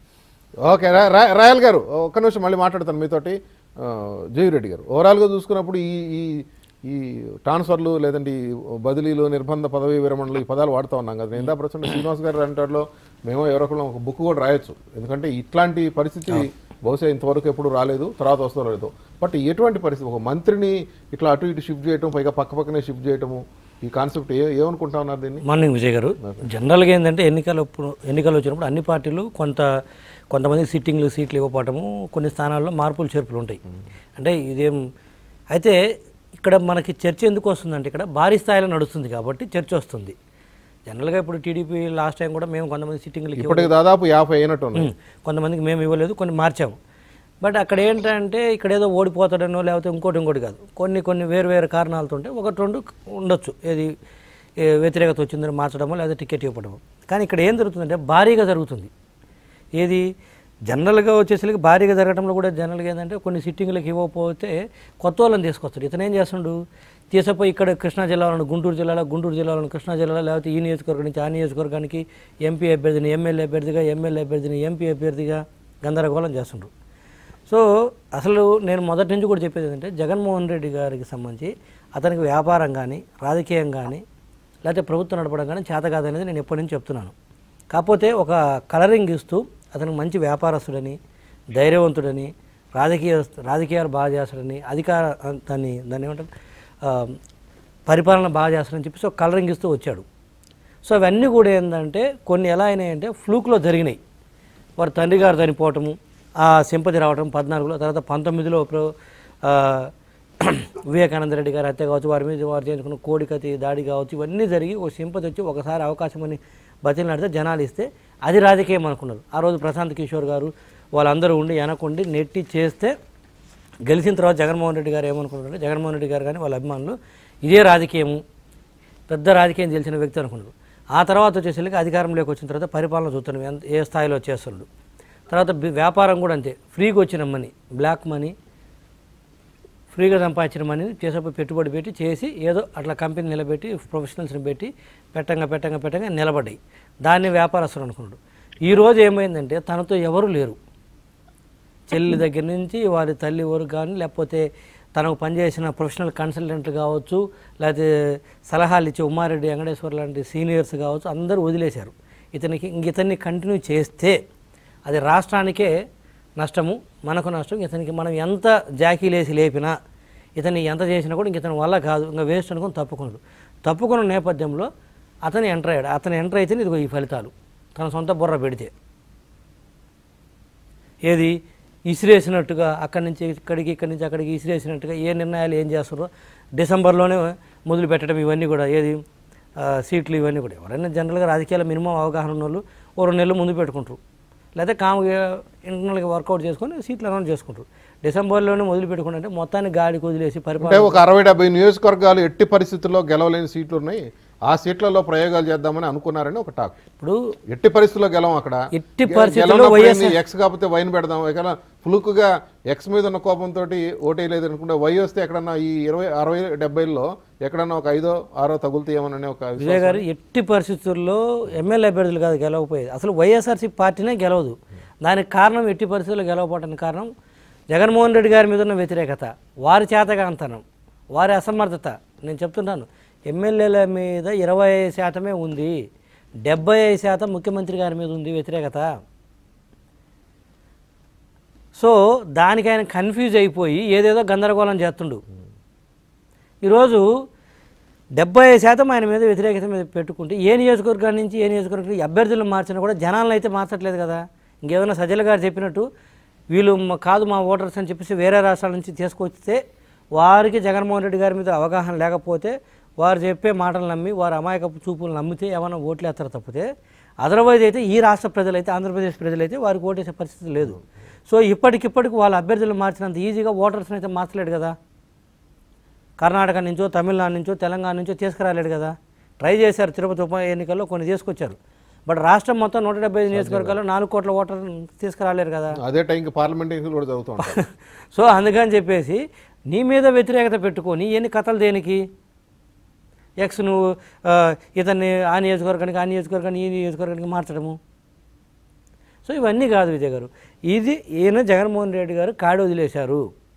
ఓకే రా- రా- రాయల్ గారు ఒక్క నిమిషం మళ్ళీ మాట్లాడతాను మీతోటి ఆ, జయరెడ్డి గారు ఓవరాల్గా చూసుకున్నప్పుడు ఈ ఈ ఈ ట్రాన్స్ఫర్లు లేదంటే ఈ బదిలీలు నిర్బంధ పదవీ విరమణలు ఈ పదాలు వాడుతూ ఉన్నాం కదా నేను ఇందా ప్రచండ శ్రీనివాస్ గారు అంటారులో మేము ఎవరొకరు ఒక బుక్ కూడా రాయొచ్చు ఎందుకంటే ఇట్లాంటి పరిస్థితి బహుశా ఇంతవరకు ఎప్పుడు రాలేదు తర్వాత వస్తుందో లేదు బట్ ఎటువంటి పరిస్థితి ఒక మంత్రిని ఇట్లా అటు ఇటు షిఫ్ట్ చేయటం పైగా పక్క పక్కనే షిఫ్ట్ చేయటము ఈ కాన్సెప్ట్ ఏ ఏమనుకుంటా ఉన్నారు దీన్ని మార్నింగ్ విజయ్ గారు జనరల్గా ఏంటంటే ఎన్నికలు ఎన్నికలు వచ్చినప్పుడు అన్ని పార్టీలు కొంత కొంతమంది సిట్టింగ్లు సీట్లు ఇవ్వకపోవటము కొన్ని స్థానాల్లో మార్పులు చేర్పులు ఉంటాయి అంటే ఇదేం అయితే ఇక్కడ మనకి చర్చ ఎందుకు వస్తుందంటే ఇక్కడ భారీ స్థాయిలో నడుస్తుంది కాబట్టి చర్చ వస్తుంది జనరల్గా ఇప్పుడు టీడీపీ లాస్ట్ టైం కూడా మేము కొంతమంది సిట్టింగ్లకి ఇప్పటికి దాదాపు యాభై అయినట్టు ఉన్నాయి ఉమ్, కొంతమందికి మేము ఇవ్వలేదు కొన్ని మార్చాము బట్ అక్కడ ఏంటంటే ఇక్కడ ఏదో ఓడిపోతాడనో లేకపోతే ఇంకోటి ఇంకోటి కాదు కొన్ని కొన్ని వేరు వేరు కారణాలతో ఉంటే ఒకటి రెండు ఉండొచ్చు ఏది ఏ వ్యతిరేకత వచ్చిందని మార్చడమో లేదా టికెట్ ఇవ్వడమో కానీ ఇక్కడ ఏం జరుగుతుందంటే భారీగా జరుగుతుంది ఏది జనరల్గా వచ్చేసరికి భారీగా జరగడంలో కూడా జనరల్గా ఏంటంటే కొన్ని సిట్టింగ్లకు ఇవ్వకపోతే కొత్త వాళ్ళని తీసుకొస్తాడు ఇతను ఏం చేస్తుండు తీసుకుపోయి ఇక్కడ కృష్ణా జిల్లాలో గుంటూరు జిల్లాలో గుంటూరు జిల్లాలో కృష్ణా జిల్లాలో లేకపోతే ఈ నియోజకవర్గం నుంచి ఆ నియోజకవర్గానికి ఎంపీ అభ్యర్థిని ఎమ్మెల్యే అభ్యర్థిగా ఎమ్మెల్యే అభ్యర్థిని ఎంపీ అభ్యర్థిగా గందరగోళం చేస్తుండ్రు సో అసలు నేను మొదటి నుంచి కూడా చెప్పేది ఏంటంటే జగన్మోహన్ రెడ్డి గారికి సంబంధించి అతనికి వ్యాపారం కానీ రాజకీయం కానీ లేకపోతే ప్రభుత్వం నడపడం కానీ చేత కాదనేది నేను ఎప్పటి నుంచి చెప్తున్నాను కాకపోతే ఒక కలరింగ్ ఇస్తూ అతనికి మంచి వ్యాపారస్తుడని ధైర్యవంతుడని రాజకీయ రాజకీయాలు బాగా చేస్తాడని అధికార దాన్ని దాన్ని ఏమంటారు ఆ, పరిపాలన బాగా చేస్తాడని చెప్పేసి ఒక కలరింగ్ ఇస్తూ వచ్చాడు సో అవన్నీ కూడా ఏంటంటే కొన్ని ఎలా అయినాయంటే ఫ్లూక్లో జరిగినాయి వారి తండ్రి గారు చనిపోవటము ఆ సింపతి రావటం పద్నాలుగులో తర్వాత పంతొమ్మిదిలో ప్ర- ఆ, వివేకానంద రెడ్డి గారి హత్య కావచ్చు వారి మీద వారు చేయించుకున్న కోడికతి దాడి కావచ్చు ఇవన్నీ జరిగి ఒక సింపతి వచ్చి ఒకసారి అవకాశం అని బతిలాడితే జనాలు ఇస్తే అది రాజకీయం అనుకున్నారు ఆ రోజు ప్రశాంత్ కిషోర్ గారు వాళ్ళందరూ ఉండి వెనకుండి నెట్టి చేస్తే గెలిచిన తర్వాత జగన్మోహన్ రెడ్డి గారు ఏమనుకున్నారంటే జగన్మోహన్ రెడ్డి గారు కానీ వాళ్ళ అభిమానులు ఇదే రాజకీయము పెద్ద రాజకీయం తెలిసిన వ్యక్తి అనుకున్నారు ఆ తర్వాత వచ్చేసరికి అధికారంలోకి వచ్చిన తర్వాత పరిపాలన చూస్తున్నాం ఎంత ఏ స్థాయిలో చేస్తున్నాడు తర్వాత బి- వ్యాపారం కూడా అంతే ఫ్రీగా వచ్చిన మనీ బ్లాక్ మనీ ఫ్రీగా సంపాదించిన మనీని చేసేపోయి పెట్టుబడి పెట్టి చేసి ఏదో అట్లా కంపెనీ నిలబెట్టి ప్రొఫెషనల్స్ని పెట్టి పెట్టంగా పెట్టంగా పెట్టంగా నిలబడ్డాయి దాన్ని వ్యాపారస్తులు అనుకున్నాడు ఈ రోజు ఏమైందంటే తనతో ఎవరు లేరు చెల్లి దగ్గర నుంచి వారి తల్లి వరకు కానీ లేకపోతే తనకు పనిచేసిన ప్రొఫెషనల్ కన్సల్టెంట్లు కావచ్చు లేకపోతే సలహాలు ఇచ్చే ఉమారెడ్డి వెంకటేశ్వర్ లాంటి సీనియర్స్ కావచ్చు అందరూ వదిలేశారు ఇతనికి ఇంక ఇతన్ని కంటిన్యూ చేస్తే అది రాష్ట్రానికే నష్టము మనకు నష్టం ఇతనికి మనం ఎంత జాకీలేసి లేపినా ఇతన్ని ఎంత చేసినా కూడా ఇంక ఇతని వల్ల కాదు ఇంకా వేస్ట్ అనుకుని తప్పుకున్నాడు తప్పుకున్న నేపథ్యంలో అతను ఎంటర్ అయ్యాడు అతను ఎంటర్ అయితేనే ఇదిగో ఈ ఫలితాలు తన సొంత బుర్ర పెడితే ఏది ఇసిరేసినట్టుగా అక్కడి నుంచి ఇక్కడికి ఇక్కడి నుంచి అక్కడికి ఇసిరేసినట్టుగా ఏ నిర్ణయాలు ఏం చేస్తారో డిసెంబర్లోనే మొదలు పెట్టడం ఇవన్నీ కూడా ఏది ఆ, సీట్లు ఇవన్నీ కూడా ఎవరైనా జనరల్గా రాజకీయాల మినిమం అవగాహన ఉన్న వాళ్ళు ఓ రెండు నెలలు ముందు పెట్టుకుంటారు లేదా కామ్గా ఇంటర్నల్గా వర్కౌట్ చేసుకొని సీట్లు అనౌన్స్ చేసుకుంటారు డిసెంబర్లోనే మొదలు పెట్టుకుంటే అంటే మొత్తాన్ని గాడికి వదిలేసి అంటే పరిపాలన ఒక అరవై డెబ్బై నియోజకవర్గాలు ఎట్టి పరిస్థితుల్లో గెలవలేని సీట్లు ఉన్నాయి ఆ సీట్లలో ప్రయోగాలు చేద్దామని అనుకున్నారని ఒక టాక్ ఇప్పుడు ఎట్టి పరిస్థితుల్లో గెలవం అక్కడ ఎట్టి గె- పరిస్థితుల్లో గెలవనప్పుడు వైఎస్ఆర్ ఏంది, ఎక్స్ కాకపోతే వైన్ పెడదాం ఇక్కడ ఫ్లూక్గా ఎక్స్ మీద ఉన్న కోపంతో ఓటేయలేదు అనుకుంటే వై వస్తే ఎక్కడన్నా ఈ ఇరవై అరవై డెబ్బైలో ఎక్కడన్నా ఒక ఐదో ఆరో తగులుతాయేమోనని ఒక విశ్వాసం. విజయ్ గారు ఎట్టి పరిస్థితుల్లో ఎమ్మెల్యే అభ్యర్థులు కాదు గెలవకపోయేది అసలు వైఎస్ఆర్సీ పార్టీనే గెలవదు దానికి కారణం ఎట్టి పరిస్థితుల్లో గెలవకపోవడానికి కారణం జగన్మోహన్ రెడ్డి గారి మీద ఉన్న వ్యతిరేకత వారి చేతగాంతనం వారి అసమర్థత నేను చెప్తున్నాను ఎమ్మెల్యేల మీద ఇరవై ఐదు శాతమే ఉంది డెబ్బై ఐదు శాతం ముఖ్యమంత్రి గారి మీద ఉంది వ్యతిరేకత సో దానికి ఆయన కన్ఫ్యూజ్ అయిపోయి ఏదేదో గందరగోళం చేస్తుండు ఈరోజు డెబ్బై ఐదు శాతం ఆయన మీద వ్యతిరేకత మీద పెట్టుకుంటే ఏ నియోజకవర్గం నుంచి ఏ నియోజకవర్గం ఈ అభ్యర్థులను మార్చినా కూడా జనాలను అయితే మార్చట్లేదు కదా ఇంకేదైనా సజ్జల గారు చెప్పినట్టు వీళ్ళు మ- కాదు మా ఓటర్స్ అని చెప్పేసి వేరే రాష్ట్రాల నుంచి తీసుకొస్తే వారికి జగన్మోహన్ రెడ్డి గారి మీద అవగాహన లేకపోతే వారు చెప్పే మాటలు నమ్మి వారి అమాయకపు చూపులు నమ్మితే ఏమైనా ఓట్లు వేస్తారు తప్పితే అదర్వైజ్ అయితే ఈ రాష్ట్ర ప్రజలైతే ఆంధ్రప్రదేశ్ ప్రజలైతే వారికి ఓటేసే పరిస్థితి లేదు సో ఇప్పటికిప్పటికి వాళ్ళ అభ్యర్థులు మార్చినంత ఈజీగా ఓటర్స్ని అయితే మార్చలేడు కదా కర్ణాటక నుంచో తమిళనాడు నుంచో తెలంగాణ నుంచో తీసుకురాలేడు కదా ట్రై చేశారు తిరుపతి ఉప ఎన్నికల్లో కొన్ని తీసుకొచ్చారు బట్ రాష్ట్రం మొత్తం నూట డెబ్బై ఐదు నియోజకవర్గాల్లో నాలుగు కోట్ల ఓటర్ తీసుకురాలేరు కదా అదే టైంకి పార్లమెంట్ ఎన్నికలు కూడా జరుగుతూ ఉంటాయి సో అందుకని చెప్పేసి నీ మీద వ్యతిరేకత పెట్టుకొని ఎన్ని కథలు దేనికి ఎక్స్ నువ్వు ఆ, ఇతన్ని ఆ నియోజకవర్గానికి ఆ నియోజకవర్గానికి ఈ నియోజకవర్గానికి మార్చడము సో ఇవన్నీ కాదు విజయ్ గారు ఇది ఈయన జగన్మోహన్ రెడ్డి గారు కాడి వదిలేశారు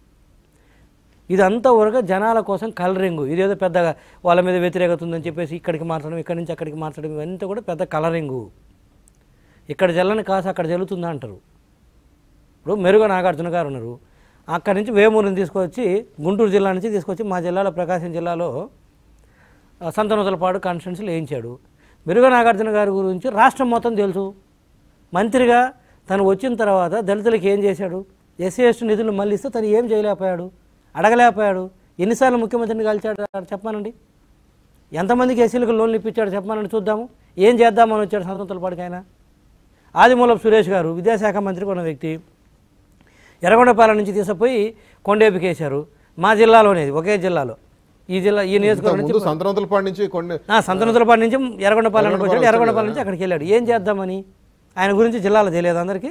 ఇదంతా వరకు జనాల కోసం కలరింగ్ ఇదేదో పెద్దగా వాళ్ళ మీద వ్యతిరేకత ఉందని చెప్పేసి ఇక్కడికి మార్చడం ఇక్కడి నుంచి అక్కడికి మార్చడం ఇవంతా కూడా పెద్ద కలరింగు ఇక్కడ జల్లని కాసు అక్కడ జల్లుతుందా అంటారు ఇప్పుడు మెరుగ నాగార్జున గారు ఉన్నారు అక్కడి నుంచి వేమూరుని తీసుకొచ్చి గుంటూరు జిల్లా నుంచి తీసుకొచ్చి మా జిల్లాలో ప్రకాశం జిల్లాలో ఆ, సంతనూతలపాడు కాన్స్టిట్యున్సీలు వేయించాడు మెరుగ నాగార్జున గారి గురించి రాష్ట్రం మొత్తం తెలుసు మంత్రిగా తను వచ్చిన తర్వాత దళితులకు ఏం చేశాడు ఎస్సీ ఎస్టీ నిధులు మళ్ళీ ఇస్తే తను ఏం చేయలేకపోయాడు అడగలేకపోయాడు ఎన్నిసార్లు ముఖ్యమంత్రిని కలిచాడు చెప్పమానండి ఎంతమందికి ఎస్సీలకు లోన్లు ఇప్పించాడు చెప్పమానండి చూద్దాము ఏం చేద్దామని వచ్చాడు సంతనూతలపాడుకి ఆయన ఆదిమూలపు సురేష్ గారు విద్యాశాఖ మంత్రిగా ఉన్న వ్యక్తి ఎర్రగొండపాలెం నుంచి తీసుకుపోయి కొండేపికేశారు మా జిల్లాలోనేది ఒకే జిల్లాలో ఈ జిల్లా ఈ నియోజకవర్గం నుంచి ముందు సంతనంతులపాటి నుంచి కొన్ని ఆ, సంతనూతలపాడు నుంచి ఎర్రగొండపాలెంకి వచ్చాడు ఎర్రగొండపాలెం నుంచి అక్కడికి వెళ్ళాడు ఏం చేద్దామని ఆయన గురించి జిల్లాలో తెలియదు అందరికీ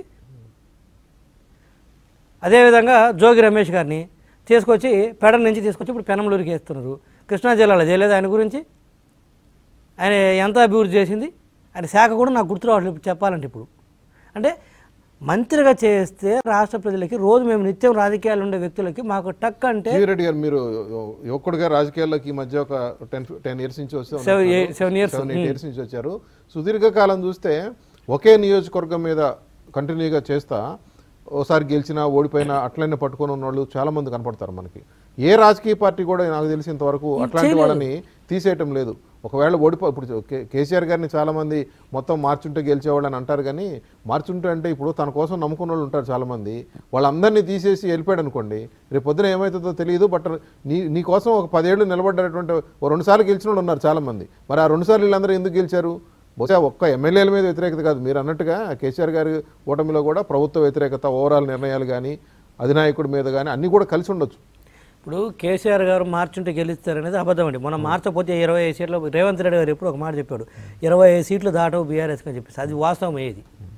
అదేవిధంగా జోగి రమేష్ గారిని తీసుకొచ్చి పెడ నుంచి తీసుకొచ్చి ఇప్పుడు పెనంలూరుకి వేస్తున్నారు కృష్ణా జిల్లాలో తెలియదు ఆయన గురించి ఆయన ఎంత అభివృద్ధి చేసింది ఆయన శాఖ కూడా నాకు గుర్తు రావట్లేదు ఇప్పుడు చెప్పాలంటే ఇప్పుడు అంటే మంత్రిగా చేస్తే రాష్ట్ర ప్రజలకి రోజు మేము నిత్యం రాజకీయాలు ఉండే వ్యక్తులకి మాకు టక్ అంటే జీవి రెడ్డి గారు మీరు యువకుడుగా రాజకీయాల్లోకి ఈ మధ్య ఒక టెన్ టెన్ ఇయర్స్ నుంచి వస్తే Seven ye- seven years. Seven eight years నుంచి వచ్చారు సుదీర్ఘకాలం చూస్తే ఒకే నియోజకవర్గం మీద కంటిన్యూగా చేస్తా ఓసారి గెలిచినా ఓడిపోయినా అట్లనే పట్టుకొని ఉన్న వాళ్ళు చాలా మంది కనపడతారు మనకి ఏ రాజకీయ పార్టీ కూడా నాకు తెలిసి ఇంతవరకు అట్లాంటి వాళ్ళని తీసేయటం లేదు ఒకవేళ ఓడిపో ఇప్పుడు కే- కేసీఆర్ గారిని చాలా మంది మొత్తం మార్చుంటే గెలిచేవాళ్ళు అని అంటారు కానీ మార్చుంటే అంటే ఇప్పుడు తన కోసం నమ్ముకున్న వాళ్ళు ఉంటారు చాలా మంది వాళ్ళందరినీ తీసేసి వెళ్ళిపోయాడు అనుకోండి రేపు పొద్దున ఏమవుతుందో తెలియదు బట్ నీ నీ కోసం ఒక పదేళ్ళు నిలబడ్డటువంటి ఓ రెండు సార్లు గెలిచిన వాళ్ళు ఉన్నారు చాలా మంది మరి ఆ రెండు సార్లు వీళ్ళందరూ ఎందుకు గెలిచారు బహుశా ఒక్క ఎమ్మెల్యేల మీద వ్యతిరేకత కాదు మీరు అన్నట్టుగా కేసీఆర్ గారి ఓటమిలో కూడా ప్రభుత్వ వ్యతిరేకత ఓవరాల్ నిర్ణయాలు కానీ అధినాయకుడి మీద కానీ అన్నీ కూడా కలిసి ఉండొచ్చు ఇప్పుడు కేసీఆర్ గారు మార్చుంటే గెలుస్తారనేది అబద్ధం అండి మనం మార్చకపోతే ఇరవై ఐదు సీట్లు రేవంత్ రెడ్డి గారు ఎప్పుడు ఒక మాట చెప్పాడు ఇరవై ఐదు సీట్లు దాటవు బీఆర్ఎస్కి అని చెప్పేసి అది వాస్తవం అయ్యేది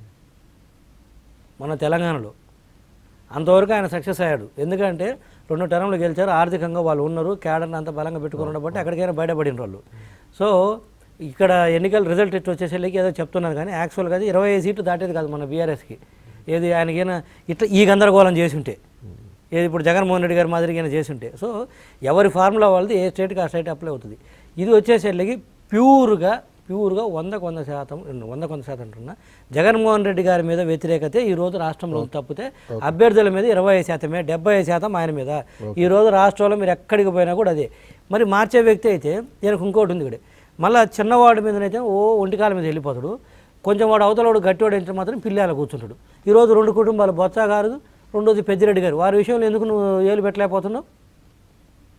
మన తెలంగాణలో అంతవరకు ఆయన సక్సెస్ అయ్యాడు ఎందుకంటే రెండు టర్మ్లు గెలిచారు ఆర్థికంగా వాళ్ళు ఉన్నారు క్యాడర్ని అంత బలంగా పెట్టుకున్నారు బట్టి ఎక్కడికైనా బయటపడిన వాళ్ళు సో ఇక్కడ ఎన్నికల రిజల్ట్ ఇట్లా వచ్చేసరికి ఏదో చెప్తున్నారు కానీ యాక్చువల్గా అది ఇరవై ఐదు సీట్లు దాటేది కాదు మన బీఆర్ఎస్కి ఏది ఆయనకైనా ఇట్లా ఈ గందరగోళం చేసి ఉంటే ఏది ఇప్పుడు జగన్మోహన్ రెడ్డి గారి మాదిరిగా చేసి ఉంటే సో ఎవరి ఫార్ములా వాళ్ళది ఏ స్టేట్కి ఆ స్టేట్ అప్లై అవుతుంది ఇది వచ్చేసరికి ప్యూర్గా ప్యూర్గా వందకు వంద శాతం వందకు వంద శాతం అంటున్నా జగన్మోహన్ రెడ్డి గారి మీద వ్యతిరేకతే ఈ రోజు రాష్ట్రంలో ఉంది తప్పితే అభ్యర్థుల మీద ఇరవై ఐదు శాతమే డెబ్బై ఐదు శాతం ఆయన మీద ఈ రోజు రాష్ట్రంలో మీరు ఎక్కడికి పోయినా కూడా అదే మరి మార్చే వ్యక్తి అయితే ఈయనకు ఇంకోటి ఉంది ఇక్కడ మళ్ళీ చిన్నవాడి మీదనైతే ఓ ఒంటికాల మీద వెళ్ళిపోతాడు కొంచెం వాడు అవతలవాడు గట్టివాడు అయితే మాత్రం పిల్లాల కూర్చుంటాడు ఈరోజు రెండు కుటుంబాలు బొత్స గారు రెండోది పెద్దిరెడ్డి గారు వారి విషయంలో ఎందుకు నువ్వు ఏలు పెట్టలేకపోతున్నావు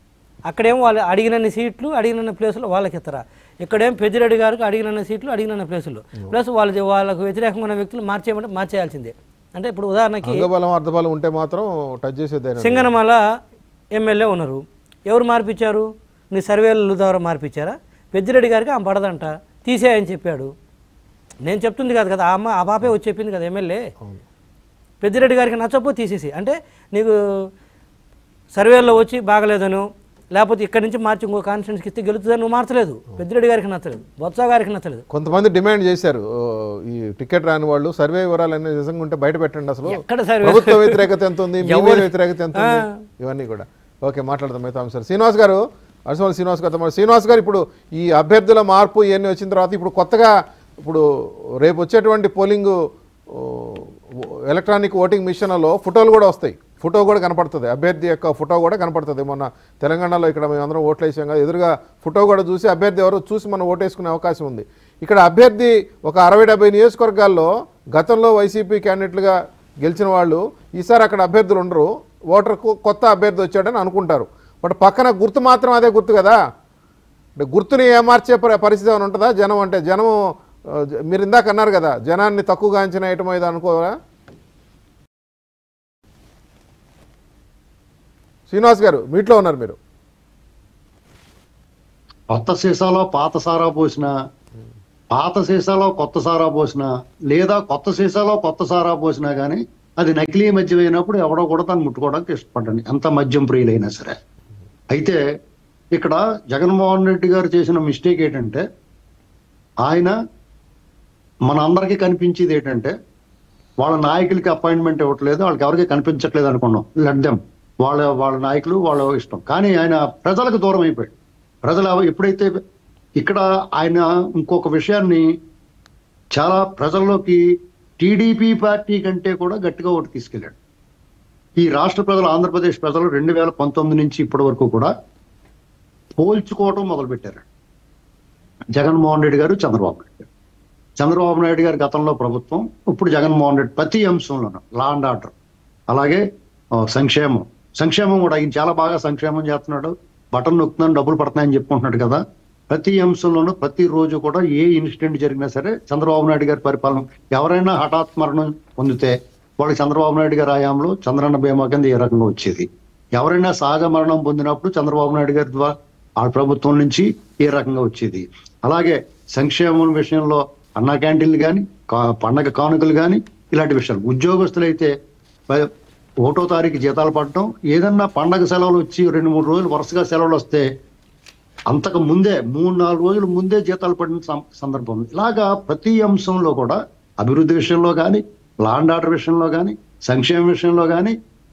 అక్కడేమో వాళ్ళు అడిగినన్ని సీట్లు అడిగినన్ని ప్లేసులు వాళ్ళకి ఇస్తారా ఇక్కడేం పెద్దిరెడ్డి గారికి అడిగినన్ని సీట్లు అడిగినన్ని ప్లేసులు ప్లస్ వాళ్ళ వాళ్ళకు వ్యతిరేకంగా ఉన్న వ్యక్తులు మార్చేయమంటే మార్చేయాల్సిందే అంటే ఇప్పుడు ఉదాహరణకి అంగబలం అర్ధబలం ఉంటే మాత్రం టచ్ చేసేది ఆయన. సింగనమల ఎమ్మెల్యే ఉన్నారు ఎవరు మార్పించారు నీ సర్వేల ద్వారా మార్పించారా పెద్దిరెడ్డి గారికి ఆమె పడదంట తీసేయని చెప్పాడు నేను చెప్తుంది కాదు కదా ఆ అమ్మ ఆ పాపే వచ్చి చెప్పింది కదా ఎమ్మెల్యే పెద్దిరెడ్డి గారికి నచ్చకపోతే తీసేసి అంటే నీకు సర్వేల్లో వచ్చి బాగలేదను లేకపోతే ఇక్కడి నుంచి మార్చి ఇంకో కాన్ఫిడెన్స్కి ఇస్తే గెలుతుందని నువ్వు మార్చలేదు పెద్దిరెడ్డి గారికి నచ్చలేదు బొత్స గారికి నచ్చలేదు కొంతమంది డిమాండ్ చేశారు ఓ, ఈ టికెట్ రాని వాళ్ళు సర్వే వివరాలన్నీ నిజంగా ఉంటే బయట పెట్టండి అసలు ఎక్కడ సర్వే? ప్రభుత్వ వ్యతిరేకత ఎంత ఉంది మీ మీద ఎవరు- వ్యతిరేకత ఎంత ఉంది ఇవన్నీ కూడా ఓకే మాట్లాడదాం మిగతా అంశాలు శ్రీనివాస్ గారు అడిసోల్ శ్రీనివాస్ గారు మరి శ్రీనివాస్ గారు ఇప్పుడు ఈ అభ్యర్థుల మార్పు ఇవన్నీ వచ్చిన తర్వాత ఇప్పుడు కొత్తగా ఇప్పుడు రేపు వచ్చేటువంటి పోలింగ్ ఓ, ఎలక్ట్రానిక్ ఓటింగ్ మిషన్లో ఫోటోలు కూడా వస్తాయి ఫోటో కూడా కనపడుతుంది అభ్యర్థి యొక్క ఫోటో కూడా కనపడుతుంది మొన్న తెలంగాణలో ఇక్కడ మేమందరం ఓట్లు వేసాం కదా ఎదురుగా ఫోటో కూడా చూసి అభ్యర్థి ఎవరో చూసి మనం ఓటేసుకునే అవకాశం ఉంది ఇక్కడ అభ్యర్థి ఒక అరవై డెబ్బై నియోజకవర్గాల్లో గతంలో వైసీపీ క్యాండిడేట్లుగా గెలిచిన వాళ్ళు ఈసారి అక్కడ అభ్యర్థులు ఉండరు ఓటర్కు కొత్త అభ్యర్థి వచ్చాడని అనుకుంటారు బట్ పక్కన గుర్తు మాత్రం అదే గుర్తు కదా అంటే గుర్తుని ఏమార్చే పరి- పరిస్థితి ఏమైనా ఉంటుందా జనం అంటే జనం ఆ, జ- మీరు ఇందాక అన్నారు కదా జనాన్ని తక్కువగా అంచనా వేయటం ఇది అనుకోరా శ్రీనివాస్ గారు మీట్లో ఉన్నారు మీరు కొత్త సీసాలో పాత సారా పోసిన పాత సీసాలో కొత్త సారా పోసిన లేదా కొత్త సీసాలో కొత్త సారా పోసినా కానీ అది నకిలీ మద్యం అయినప్పుడు ఎవడో కూడా దాన్ని ముట్టుకోవడానికి ఇష్టపడండి ఎంత మద్యం ప్రియులైనా సరే అయితే ఇక్కడ జగన్మోహన్ రెడ్డి గారు చేసిన మిస్టేక్ ఏంటంటే ఆయన మన అందరికీ కనిపించేది ఏంటంటే వాళ్ళ నాయకులకి అపాయింట్మెంట్ ఇవ్వట్లేదు వాళ్ళకి ఎవరికి కనిపించట్లేదు అనుకున్నాం లెట్ దెమ్ వాళ్ళ వాళ్ళ నాయకులు వాళ్ళ ఇష్టం కానీ ఆయన ప్రజలకు దూరం అయిపోయాడు ప్రజలు ఎవ- ఎప్పుడైతే ఇక్కడ ఆయన ఇంకొక విషయాన్ని చాలా ప్రజల్లోకి టీడీపీ పార్టీ కంటే కూడా గట్టిగా ఓటు తీసుకెళ్ళాడు ఈ రాష్ట్ర ప్రజలు ఆంధ్రప్రదేశ్ ప్రజలు రెండు వేల పంతొమ్మిది నుంచి ఇప్పటి వరకు కూడా పోల్చుకోవటం మొదలుపెట్టారు జగన్మోహన్ రెడ్డి గారు చంద్రబాబు నాయుడు గారు చంద్రబాబు నాయుడు గారు గతంలో ప్రభుత్వం ఇప్పుడు జగన్మోహన్ రెడ్డి ప్రతి అంశంలోనూ లా అండ్ ఆర్డర్ అలాగే ఆ, సంక్షేమం సంక్షేమం కూడా ఆయన చాలా బాగా సంక్షేమం చేస్తున్నాడు బటన్ నొక్కుతున్నాను డబ్బులు పడుతున్నాయని చెప్పుకుంటున్నాడు కదా ప్రతి అంశంలోనూ ప్రతి రోజు కూడా ఏ ఇన్సిడెంట్ జరిగినా సరే చంద్రబాబు నాయుడు గారి పరిపాలన ఎవరైనా హఠాత్ మరణం పొందితే వాళ్ళకి చంద్రబాబు నాయుడు గారి హయాంలో చంద్రన్న బీమా కింద ఏ రకంగా వచ్చేది ఎవరైనా సహజ మరణం పొందినప్పుడు చంద్రబాబు నాయుడు గారి ద్వారా ఆ ప్రభుత్వం నుంచి ఏ రకంగా వచ్చేది అలాగే సంక్షేమం విషయంలో అన్నా క్యాంటీన్లు కానీ పండగ కానుకలు కానీ ఇలాంటి విషయాలు ఉద్యోగస్తులైతే ప- ఒకటో తారీఖు జీతాలు పడటం ఏదన్నా పండగ సెలవులు వచ్చి రెండు మూడు రోజులు వరుసగా సెలవులు వస్తే అంతకు ముందే మూడు నాలుగు రోజులు ముందే జీతాలు పడిన సం- సందర్భం ఉంది. ఇలాగా ప్రతి అంశంలో కూడా అభివృద్ధి విషయంలో కానీ లాండ్ ఆర్డర్ విషయంలో కానీ సంక్షేమ విషయంలో కానీ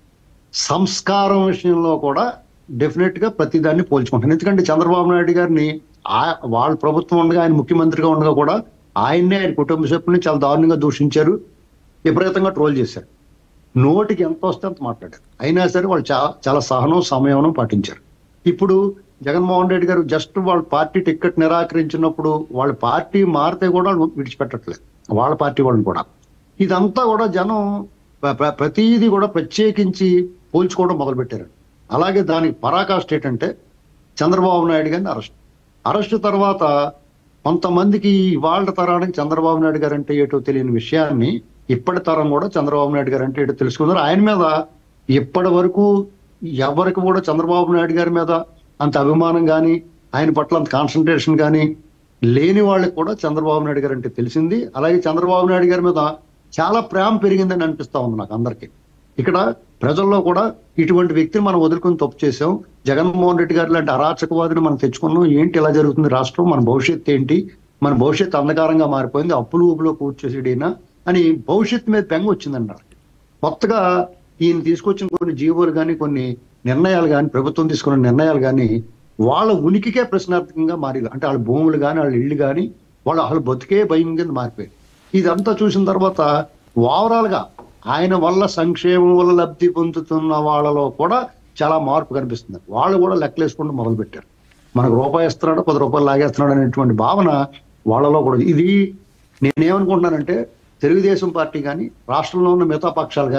సంస్కారం విషయంలో కూడా డెఫినెట్ గా ప్రతిదాన్ని పోల్చుకుంటాను ఎందుకంటే చంద్రబాబు నాయుడు గారిని ఆ- వాళ్ళ ప్రభుత్వం ఉండగా ఆయన ముఖ్యమంత్రిగా ఉండగా కూడా ఆయన్నే ఆయన కుటుంబ సభ్యుల్ని చాలా దారుణంగా దూషించారు విపరీతంగా ట్రోల్ చేశారు నోటికి ఎంత వస్తే అంత మాట్లాడారు అయినా సరే వాళ్ళు చాలా చాలా సహనం సమయం పాటించారు ఇప్పుడు జగన్మోహన్ రెడ్డి గారు జస్ట్ వాళ్ళ పార్టీ టికెట్ నిరాకరించినప్పుడు వాళ్ళ పార్టీ మారితే కూడా వాళ్ళు విడిచిపెట్టట్లేదు వాళ్ళ పార్టీ వాళ్ళని కూడా ఇదంతా కూడా జనం ప్ర- ప్ర- ప్రతిదీ కూడా ప్రత్యేకించి పోల్చుకోవడం మొదలుపెట్టారు అలాగే దానికి పరాకాష్ట ఏంటంటే చంద్రబాబు నాయుడు గారిని అరెస్ట్ అరెస్ట్ తర్వాత కొంతమందికి వాళ్ళ తరానికి చంద్రబాబు నాయుడు గారు అంటే ఏటో తెలియని విషయాన్ని ఇప్పటి తరం కూడా చంద్రబాబు నాయుడు గారు అంటే ఏటో తెలుసుకున్నారు ఆయన మీద ఇప్పటి వరకు ఎవరికి కూడా చంద్రబాబు నాయుడు గారి మీద అంత అభిమానం కానీ ఆయన పట్ల అంత కాన్సన్ట్రేషన్ కానీ లేని వాళ్ళకి కూడా చంద్రబాబు నాయుడు గారు అంటే తెలిసింది అలాగే చంద్రబాబు నాయుడు గారి మీద చాలా ప్రేమ పెరిగిందని అనిపిస్తా ఉంది నాకు అందరికీ ఇక్కడ ప్రజల్లో కూడా ఇటువంటి వ్యక్తిని మనం వదులుకొని తప్పు చేసాం జగన్మోహన్ రెడ్డి గారు లాంటి అరాచకవాదిని మనం తెచ్చుకున్నాం ఏంటి ఇలా జరుగుతుంది రాష్ట్రం మన భవిష్యత్తు ఏంటి మన భవిష్యత్తు అంధకారంగా మారిపోయింది అప్పులు ఊపులో కూర్చేసేడైనా అని భవిష్యత్తు మీద బెంగ వచ్చిందన్నారు కొత్తగా ఈయన తీసుకొచ్చిన కొన్ని జీవోలు కానీ కొన్ని నిర్ణయాలు కానీ ప్రభుత్వం తీసుకున్న నిర్ణయాలు కానీ వాళ్ళ ఉనికికే ప్రశ్నార్థకంగా మారి అంటే వాళ్ళ భూములు కానీ వాళ్ళ ఇళ్ళు కానీ వాళ్ళ వాళ్ళ బతికే భయం కింద మారిపోయాయి ఇదంతా చూసిన తర్వాత ఓవరాల్ గా ఆయన వల్ల సంక్షేమం వల్ల లబ్ధి పొందుతున్న వాళ్ళలో కూడా చాలా మార్పు కనిపిస్తుంది వాళ్ళు కూడా లెక్కలేసుకుంటూ మొదలు పెట్టారు మనకు రూపాయి ఇస్తున్నాడు పది రూపాయలు లాగేస్తున్నాడు అనేటువంటి భావన వాళ్ళలో కూడా ఉంది. ఇది నేనేమనుకుంటున్నానంటే తెలుగుదేశం పార్టీ కానీ రాష్ట్రంలో ఉన్న మిగతా పక్షాలు కానీ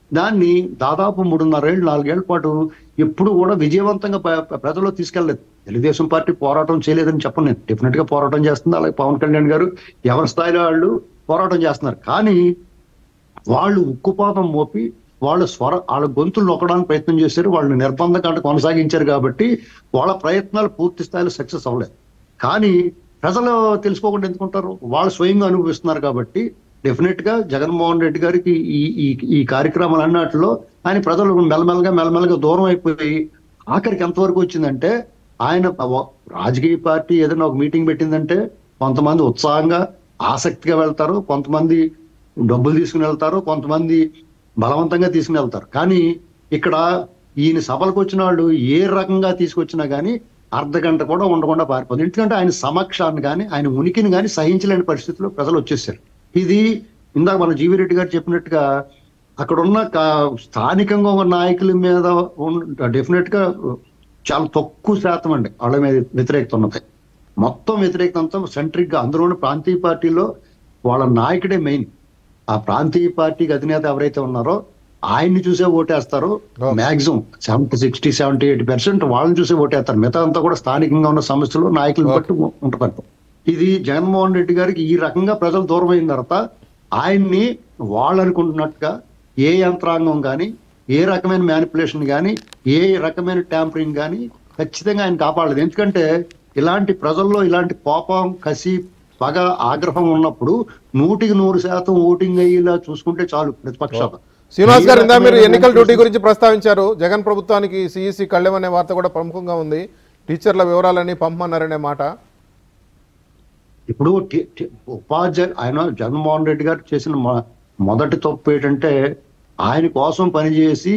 దాన్ని దాదాపు మూడున్నరేళ్ళు నాలుగేళ్ల పాటు ఎప్పుడు కూడా విజయవంతంగా ప్ర- ప్ర- ప్రజల్లో తీసుకెళ్లేదు తెలుగుదేశం పార్టీ పోరాటం చేయలేదని చెప్పను నేను డెఫినెట్ గా పోరాటం చేస్తుంది అలాగే పవన్ కళ్యాణ్ గారు ఎవరి స్థాయిలో వాళ్ళు పోరాటం చేస్తున్నారు కానీ వాళ్ళు ఉక్కుపాతం మోపి వాళ్ళ స్వర వాళ్ళ గొంతులు నొక్కడానికి ప్రయత్నం చేశారు వాళ్ళని నిర్బంధకంట కొనసాగించారు కాబట్టి వాళ్ళ ప్రయత్నాలు పూర్తి స్థాయిలో సక్సెస్ అవ్వలేదు కానీ ప్రజలు తెలుసుకోకుండా ఎందుకుంటారు వాళ్ళు స్వయంగా అనుభవిస్తున్నారు కాబట్టి డెఫినెట్ గా జగన్మోహన్ రెడ్డి గారికి ఈ ఈ ఈ కార్యక్రమాలు అన్నట్లో ఆయన ప్రజలు మెల్లమెల్లగా మెల్లమెల్లగా దూరం అయిపోయి ఆఖరికి ఎంతవరకు వచ్చిందంటే ఆయన ఒక రాజకీయ పార్టీ ఏదైనా ఒక మీటింగ్ పెట్టిందంటే కొంతమంది ఉత్సాహంగా ఆసక్తిగా వెళ్తారు కొంతమంది డబ్బులు తీసుకుని వెళ్తారు కొంతమంది బలవంతంగా తీసుకుని వెళ్తారు కానీ ఇక్కడ ఈయన సభలకు వచ్చిన వాళ్ళు ఏ రకంగా తీసుకొచ్చినా కానీ అర్ధ గంట కూడా ఉండకుండా పారిపోతుంది ఎందుకంటే ఆయన సమక్షాన్ని కానీ ఆయన ఉనికిని కానీ సహించలేని పరిస్థితిలో ప్రజలు వచ్చేసారు ఇది ఇందాక మన జీవి రెడ్డి గారు చెప్పినట్టుగా అక్కడ ఉన్న కా- స్థానికంగా ఉన్న నాయకుల మీద డెఫినెట్ గా చాలా తక్కువ శాతం అండి వాళ్ళ మీద వ్యతిరేకత ఉన్నది మొత్తం వ్యతిరేకత అంతా సెంట్రిక్ గా అందులోని ప్రాంతీయ పార్టీలో వాళ్ళ నాయకుడే మెయిన్ ఆ ప్రాంతీయ పార్టీకి అధినేత ఎవరైతే ఉన్నారో ఆయన్ని చూసే ఓటేస్తారు maximum seventy sixty seventy eighty percent వాళ్ళని చూసే ఓటేస్తారు మిగతా అంతా కూడా స్థానికంగా ఉన్న సమస్యలు నాయకులను బట్టి ఉంటుందంట ఇది జగన్మోహన్ రెడ్డి గారికి ఈ రకంగా ప్రజలు దూరం అయిన తర్వాత ఆయన్ని వాళ్ళు అనుకుంటున్నట్టుగా ఏ యంత్రాంగం కానీ ఏ రకమైన మ్యానిపులేషన్ కానీ ఏ రకమైన ట్యాంపరింగ్ కానీ ఖచ్చితంగా ఆయన కాపాడలేదు ఎందుకంటే ఇలాంటి ప్రజల్లో ఇలాంటి కోపం కసి పగ ఆగ్రహం ఉన్నప్పుడు నూటికి నూరు శాతం ఓటింగ్ అయ్యేలా చూసుకుంటే చాలు ప్రతిపక్షాలు శ్రీనివాస్ గారు ఇందా మీరు ఏ ఎన్నికల రకమైన డ్యూటీ గురించి ప్రస్తావించారు జగన్ ప్రభుత్వానికి సిఈసి కళ్ళెం అనే వార్త కూడా ప్రముఖంగా ఉంది టీచర్ల వివరాలన్నీ పంపమన్నారనే మాట ఇప్పుడు టి- టి- ఉపాధ్యాయులు ఆయన జగన్మోహన్ రెడ్డి గారు చేసిన మొ- మొదటి తప్పు ఏంటంటే ఆయన కోసం పనిచేసి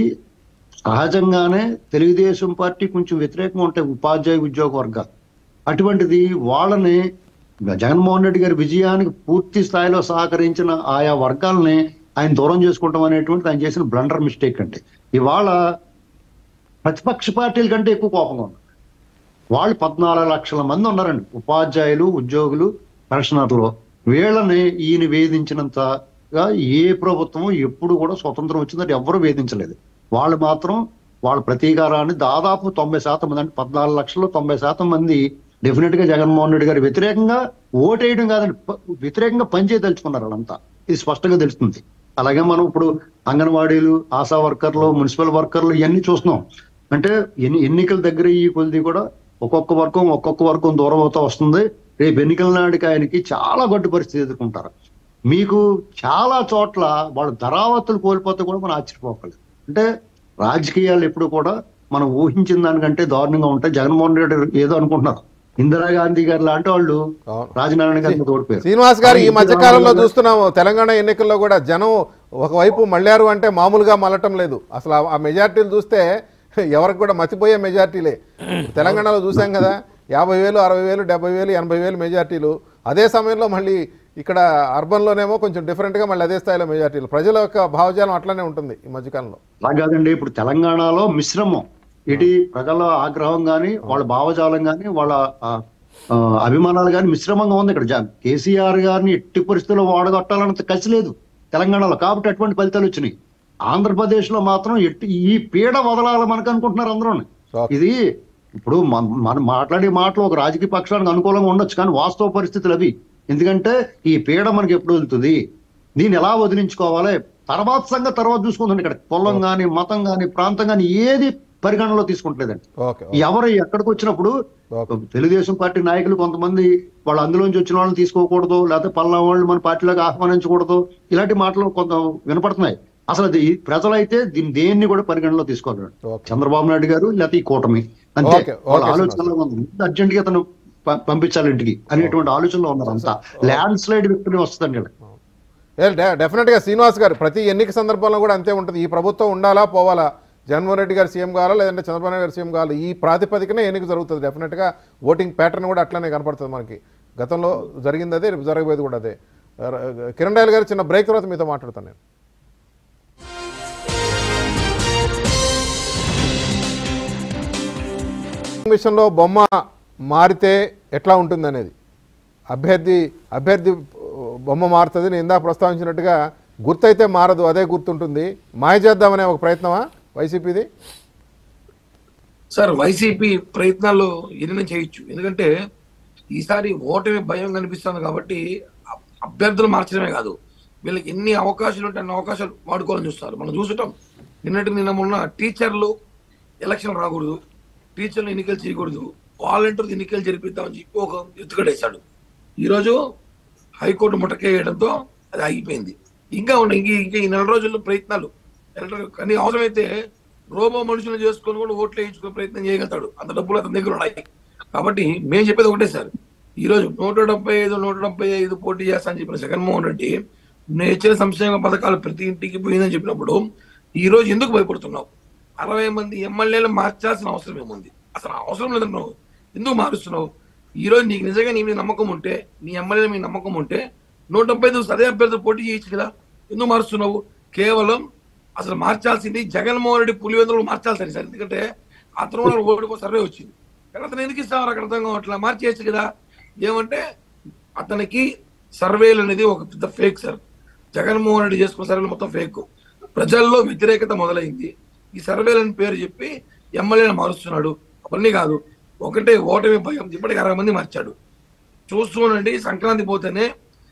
సహజంగానే తెలుగుదేశం పార్టీ కొంచెం వ్యతిరేకంగా ఉంటాయి ఉపాధ్యాయ ఉద్యోగ వర్గాలు అటువంటిది వాళ్ళని జగన్మోహన్ రెడ్డి గారి విజయానికి పూర్తి స్థాయిలో సహకరించిన ఆయా వర్గాలని ఆయన దూరం చేసుకుంటాం అనేటువంటిది ఆయన చేసిన బ్లండర్ మిస్టేక్ అంటే ఇవాళ ప్రతిపక్ష పార్టీల కంటే ఎక్కువ కోపంగా ఉన్నారు వాళ్ళు పద్నాలుగు లక్షల మంది ఉన్నారండి ఉపాధ్యాయులు ఉద్యోగులు పెన్షనర్లు వీళ్ళని ఈయన వేధించినంతగా ఏ ప్రభుత్వం ఎప్పుడు కూడా స్వతంత్రం వచ్చిందంటే ఎవరు వేధించలేదు వాళ్ళు మాత్రం వాళ్ళ ప్రతీకారాన్ని దాదాపు తొంభై శాతం మంది అంటే పద్నాలుగు లక్షలు తొంభై శాతం మంది డెఫినెట్ గా జగన్మోహన్ రెడ్డి గారు వ్యతిరేకంగా ఓటేయడం కాదండి ప- వ్యతిరేకంగా పనిచేయదలుచుకున్నారు వాళ్ళంతా ఇది స్పష్టంగా తెలుస్తుంది అలాగే మనం ఇప్పుడు అంగన్వాడీలు ఆశా వర్కర్లు మున్సిపల్ వర్కర్లు ఇవన్నీ చూస్తున్నాం అంటే ఎన్ని ఎన్నికల దగ్గర ఈ కొద్ది కూడా ఒక్కొక్క వర్గం ఒక్కొక్క వర్గం దూరం అవుతా వస్తుంది రేపు ఎన్నికల నాటికి ఆయనకి చాలా గడ్డు పరిస్థితి ఎదుర్కొంటారు మీకు చాలా చోట్ల వాళ్ళు ధరావత్తులు కోల్పోతే కూడా మనం ఆశ్చర్యపోకలేదు అంటే రాజకీయాలు ఎప్పుడు కూడా మనం ఊహించిన దానికంటే దారుణంగా ఉంటాయి జగన్మోహన్ రెడ్డి ఏదో అనుకుంటున్నారు ఇందిరాగాంధీ గారు లాంటి వాళ్ళు అవును. రాజనారాయణ గారి మీద ఓడిపోయారు శ్రీనివాస్ గారు ఈ కానీ మధ్య కాలంలో ఇందిరాగాంధీ గారు- చూస్తున్నాము తెలంగాణ ఎన్నికల్లో కూడా జనం ఒకవైపు మళ్ళారు అంటే మామూలుగా మళ్ళటం లేదు అసలు ఆ- ఆ మెజార్టీలు చూస్తే ఎవరికి కూడా మతిపోయే మెజార్టీలే తెలంగాణలో చూసాం కదా యాభై వేలు అరవై వేలు డెబ్బై వేలు ఎనభై వేలు మెజార్టీలు అదే సమయంలో మళ్ళీ ఇక్కడ అర్బన్లోనేమో కొంచెం డిఫరెంట్గా మళ్ళీ అదే స్థాయిలో మెజార్టీలు ప్రజల యొక్క భావజాలం అట్లనే ఉంటుంది ఈ మధ్యకాలంలో అలా కాదండి ఇప్పుడు తెలంగాణలో మిశ్రమం ఇటు ప్రజల ఆగ్రహం గాని వాళ్ళ భావజాలం గాని వాళ్ళ ఆ, ఆ, అభిమానాలు గాని మిశ్రమంగా ఉంది ఇక్కడ జ- కేసీఆర్ గారిని ఎట్టి పరిస్థితుల్లో వాడగొట్టాలన్నంత కసి లేదు తెలంగాణలో కాబట్టి అటువంటి ఫలితాలు వచ్చినాయి ఆంధ్రప్రదేశ్ లో మాత్రం ఎట్టి ఈ పీడ వదలాలి మనకు అనుకుంటున్నారు అందరూ Okay. ఇది ఇప్పుడు మన- మనం మాట్లాడే మాటలు ఒక రాజకీయ పక్షానికి అనుకూలంగా ఉండొచ్చు కానీ వాస్తవ పరిస్థితులు అవి ఎందుకంటే ఈ పీడ మనకి ఎప్పుడు వెళ్తుంది దీన్ని ఎలా వదిలించుకోవాలి తర్వాత సంగతి తర్వాత చూసుకుందండి ఇక్కడ కులం గాని మతం గాని ప్రాంతం గాని ఏది పరిగణనలో తీసుకుంటలేదండి ఓకే ఎవరు ఎక్కడికి వచ్చినప్పుడు ఓకే తెలుగుదేశం పార్టీ నాయకులు కొంతమంది వాళ్ళు అందులోంచి వచ్చిన వాళ్ళని తీసుకోకూడదు లేకపోతే పలానా వాళ్ళు మన పార్టీలోకి ఆహ్వానించకూడదు ఇలాంటి మాటలు కొంత వినపడుతున్నాయి అసలు అది ప్రజలైతే దీన్ని దేన్ని కూడా పరిగణనలో తీసుకోలేదు ఓకే. చంద్రబాబు నాయుడు గారు లేకపోతే ఈ కూటమి అంతే ఓకే, వాళ్ళ ఓకే, ఆలోచనలో ఉంది అర్జెంట్ గా తను ప- పంపించాలి ఇంటికి అనేటువంటి ఆలోచనలో ఉన్నారు అంతా ల్యాండ్ స్లైడ్ వ్యక్తిని వస్తుందండి ఇక్కడ. ఏ, డె- డెఫినెట్గా శ్రీనివాస్ గారు ప్రతి ఎన్నిక సందర్భంలో కూడా అంతే ఉంటుంది ఈ ప్రభుత్వం ఉండాలా పోవాలా జగన్మోహన్ రెడ్డి గారు సీఎం కావాలా లేదంటే చంద్రబాబు నాయుడు గారు సీఎం కావాలి ఈ ప్రాతిపదికనే ఎన్నిక జరుగుతుంది డెఫినెట్గా ఓటింగ్ ప్యాటర్న్ కూడా అట్లనే కనపడుతుంది మనకి గతంలో జరిగింది అదే రేపు జరగబోయేది కూడా అదే ర- కిరణ్ రాయల్ గారు చిన్న బ్రేక్ తర్వాత మీతో మాట్లాడతాను నేను విషయంలో బొమ్మ మారితే ఎట్లా ఉంటుంది అనేది అభ్యర్థి అభ్యర్థి బొమ్మ మారుతుంది నేను ఇందాక ప్రస్తావించినట్టుగా గుర్తయితే మారదు అదే గుర్తుంటుంది మాయ చేద్దామనే ఒక ప్రయత్నమా వైసీపీది సార్ వైసీపీ ప్రయత్నాలు ఎన్ని చేయొచ్చు ఎందుకంటే ఈసారి ఓటమి భయం కనిపిస్తుంది కాబట్టి అ- అభ్యర్థులు మార్చడమే కాదు వీళ్ళకి ఎన్ని అవకాశాలు ఉంటే అన్ని అవకాశాలు వాడుకోవాలని చూస్తారు మనం చూసటం నిన్నటి నిన్న మొన్న టీచర్లు ఎలక్షన్ రాకూడదు టీచర్లు ఎన్నికలు చేయకూడదు వాలంటీర్లు ఎన్నికలు జరిపిద్దామని చెప్పి ఒక ఎత్తుకడేశాడు ఈరోజు హైకోర్టు ముట్టకేయడంతో అది ఆగిపోయింది ఇంకా ఉన్నాయి ఇంక ఇంకా ఈ నెల రోజుల్లో ప్రయత్నాలు ఎలక్ట్రిక్ కానీ అవసరమైతే రోబో మనుషులు చేసుకొని కూడా ఓట్లు వేయించుకునే ప్రయత్నం చేయగలుగుతాడు అంత డబ్బులు అతని దగ్గర ఉన్నాయి కాబట్టి మేము చెప్పేది ఒకటే సార్ ఈ రోజు నూట డెబ్బై ఐదు నూట డెబ్బై ఐదు పోటీ చేస్తా అని చెప్పిన జగన్మోహన్ రెడ్డి నేను ఇచ్చిన సంక్షేమ పథకాలు ప్రతి ఇంటికి పోయిందని చెప్పినప్పుడు ఈ రోజు ఎందుకు భయపడుతున్నావు అరవై మంది ఎమ్మెల్యేలు మార్చాల్సిన అవసరం ఏముంది అసలు అవసరం లేదన్నావు ఎందుకు మారుస్తున్నావు ఈ రోజు నీకు నిజంగా నీ మీద నమ్మకం ఉంటే నీ ఎమ్మెల్యే మీద నమ్మకం ఉంటే నూట డెబ్బై ఐదు అదే అభ్యర్థులు పోటీ చేయొచ్చు కదా ఎందుకు మారుస్తున్నావు కేవలం అసలు మార్చాల్సింది జగన్మోహన్ రెడ్డి పులివెందులు మార్చాల్సింది సార్ ఎందుకంటే అతను కూడా ఓడిపో సర్వే వచ్చింది కానీ అతను ఎందుకు ఇస్తామని అక్కడ అర్థం కావట్లా మార్చేయచ్చు కదా ఏమంటే అతనికి సర్వేలు అనేది ఒక పెద్ద ఫేక్ సార్ జగన్మోహన్ రెడ్డి చేసుకున్న సర్వేలు మొత్తం ఫేక్ ప్రజల్లో వ్యతిరేకత మొదలైంది ఈ సర్వేలని పేరు చెప్పి ఎమ్మెల్యేని మారుస్తున్నాడు అవన్నీ కాదు ఒకటే ఓటమి భయం ఇప్పటికి అరవై మంది మార్చాడు చూస్తూనండి సంక్రాంతి పోతేనే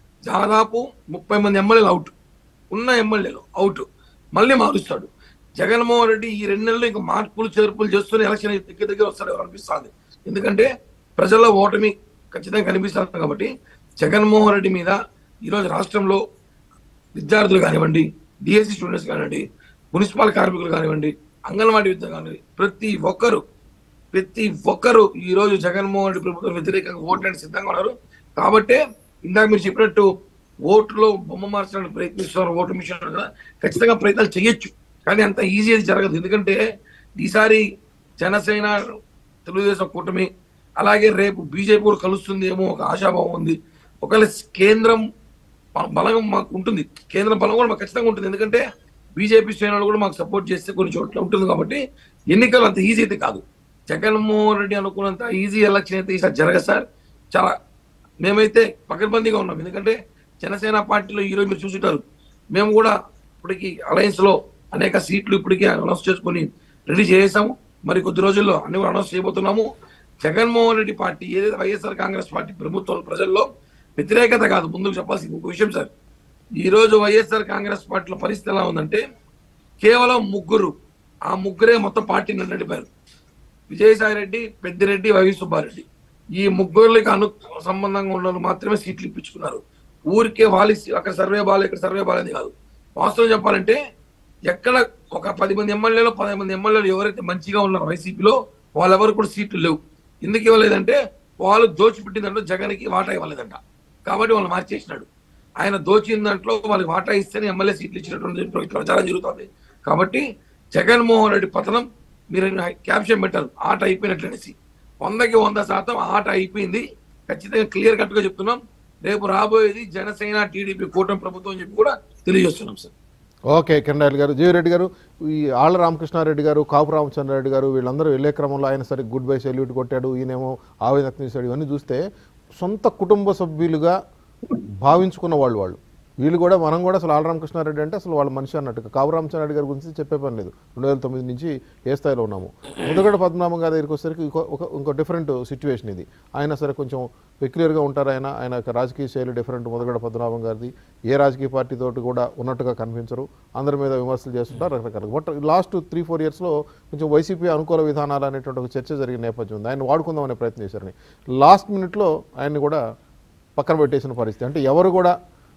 దాదాపు ముప్పై మంది ఎమ్మెల్యేలు అవుట్ ఉన్న ఎమ్మెల్యేలు అవుట్ మళ్ళీ మారుస్తాడు జగన్మోహన్ రెడ్డి ఈ రెండు నెలలు ఇంకా మార్పులు చేర్పులు చేస్తూనే ఎలక్షన్ దగ్గర దగ్గర వస్తాడు ఎవరు అనిపిస్తుంది ఎందుకంటే ప్రజల్లో ఓటమి ఖచ్చితంగా కనిపిస్తుంది కాబట్టి జగన్మోహన్ రెడ్డి మీద ఈరోజు రాష్ట్రంలో విద్యార్థులు కానివ్వండి డిఎస్సి స్టూడెంట్స్ కానివ్వండి మున్సిపల్ కార్మికులు కానివ్వండి అంగన్వాడీ విద్య కానివ్వండి ప్రతి ఒక్కరు ప్రతి ఒక్కరు ఈ రోజు జగన్మోహన్ రెడ్డి ప్రభుత్వం వ్యతిరేకంగా ఓట్లని సిద్ధంగా ఉన్నారు కాబట్టే ఇందాక మీరు చెప్పినట్టు ఓటులో బొమ్మ మార్చడానికి ప్రయత్నిస్తున్నారు ఓటు మిషన్ కదా ఖచ్చితంగా ప్రయత్నాలు చేయొచ్చు కానీ అంత ఈజీ అది జరగదు ఎందుకంటే ఈసారి జనసేన తెలుగుదేశం కూటమి అలాగే రేపు బీజేపీ కూడా కలుస్తుంది ఏమో ఒక ఆశాభావం ఉంది ఒకవేళ కేంద్రం బ- బలం మాకు ఉంటుంది కేంద్ర బలం కూడా మాకు ఖచ్చితంగా ఉంటుంది ఎందుకంటే బీజేపీ శ్రేణులు కూడా మాకు సపోర్ట్ చేస్తే కొన్ని చోట్ల ఉంటుంది కాబట్టి ఎన్నికలు అంత ఈజీ అయితే కాదు జగన్మోహన్ రెడ్డి అనుకున్నంత ఈజీ ఎలక్షన్ అయితే ఈసారి జరగదు సార్ చాలా మేమైతే పకడ్బందీగా ఉన్నాం ఎందుకంటే జనసేన పార్టీలో ఈ రోజు మీరు చూసుంటారు మేము కూడా ఇప్పటికి అలయన్స్ లో అనేక సీట్లు ఇప్పటికీ అనౌన్స్ చేసుకొని రెడీ చేసాము మరి కొద్ది రోజుల్లో అన్ని కూడా అనౌన్స్ చేయబోతున్నాము జగన్మోహన్ రెడ్డి పార్టీ ఏదైతే వైఎస్ఆర్ కాంగ్రెస్ పార్టీ ప్రభుత్వం ప్రజల్లో వ్యతిరేకత కాదు ముందుకు చెప్పాల్సింది ఇంకో విషయం సార్ ఈ రోజు వైఎస్ఆర్ కాంగ్రెస్ పార్టీలో పరిస్థితి ఎలా ఉందంటే కేవలం ముగ్గురు ఆ ముగ్గురే మొత్తం పార్టీని నడిపారు విజయసాయి రెడ్డి పెద్దిరెడ్డి వైవి సుబ్బారెడ్డి ఈ ముగ్గురులకి అను సంబంధంగా ఉన్న వాళ్ళు మాత్రమే సీట్లు ఇప్పించుకున్నారు ఊరికే వాలి అక్కడ సర్వే బాగాలి ఇక్కడ సర్వే బాగాలేదు కాదు వాస్తవం చెప్పాలంటే ఎక్కడ ఒక పది మంది ఎమ్మెల్యేలు పది మంది ఎమ్మెల్యేలు ఎవరైతే మంచిగా ఉన్నారో వైసీపీలో వాళ్ళెవరు కూడా సీట్లు లేవు ఎందుకు ఇవ్వలేదంటే వాళ్ళు దోచిపెట్టిన దాంట్లో జగన్కి వాటా ఇవ్వలేదంట కాబట్టి వాళ్ళు మార్చేసినాడు ఆయన దోచిన దాంట్లో వాళ్ళకి వాటా ఇస్తేనే ఎమ్మెల్యే సీట్లు ఇచ్చినటువంటి ప్రచారం జరుగుతుంది కాబట్టి జగన్మోహన్ రెడ్డి పతనం మీరు క్యాప్షన్ పెట్టారు ఆట అయిపోయినట్లు అనేసి వందకి వంద శాతం ఆట అయిపోయింది ఖచ్చితంగా క్లియర్ కట్ గా చెప్తున్నాం రేపు రాబోయేది జనసేన టీడీపీ కూటమి ప్రభుత్వం అని చెప్పి కూడా తెలియజేస్తున్నాం సార్ ఓకే కిరణ్ గారు జీవిరెడ్డి గారు ఈ ఆళ్ళ రామకృష్ణారెడ్డి గారు కాపు రామచంద్రారెడ్డి గారు వీళ్ళందరూ వెళ్ళే క్రమంలో ఆయన సరే గుడ్ బై సెల్యూట్ కొట్టాడు ఈయనేమో ఆవేదన చేశాడు ఇవన్నీ చూస్తే సొంత కుటుంబ సభ్యులుగా భావించుకున్న వాళ్ళు వాళ్ళు వీళ్ళు కూడా మనం కూడా అసలు ఆళ్ళ రామకృష్ణారెడ్డి అంటే అసలు వాళ్ళ మనిషి అన్నట్టు కాపు రామచంద్రారెడ్డి గారి గురించి చెప్పే పని లేదు రెండు వేల తొమ్మిది నుంచి ఏ స్థాయిలో ఉన్నాము ముదగడ పద్మనాభం గారి దగ్గరికి వచ్చేసరికి ఇంకో ఒక ఇంకో డిఫరెంట్ సిచ్యువేషన్ ఇది ఆయన సరే కొంచెం పెక్యులర్గా ఉంటారు ఆయన ఆయన యొక్క రాజకీయ శైలి డిఫరెంట్ ముదగడ పద్మనాభం గారిది ఏ రాజకీయ పార్టీ తోటి కూడా ఉన్నట్టుగా కనిపించరు అందరి మీద విమర్శలు చేస్తుంటారు రకరకాల బట్ లాస్ట్ త్రీ ఫోర్ ఇయర్స్లో కొంచెం వైసీపీ అనుకూల విధానాలు అనేటువంటి ఒక చర్చ జరిగిన నేపథ్యం ఉంది ఆయన వాడుకుందాం అనే ప్రయత్నం చేశారని లాస్ట్ మినిట్లో ఆయన్ని కూడా పక్కన పెట్టేసిన పరిస్థితి అంటే ఎవరు కూడా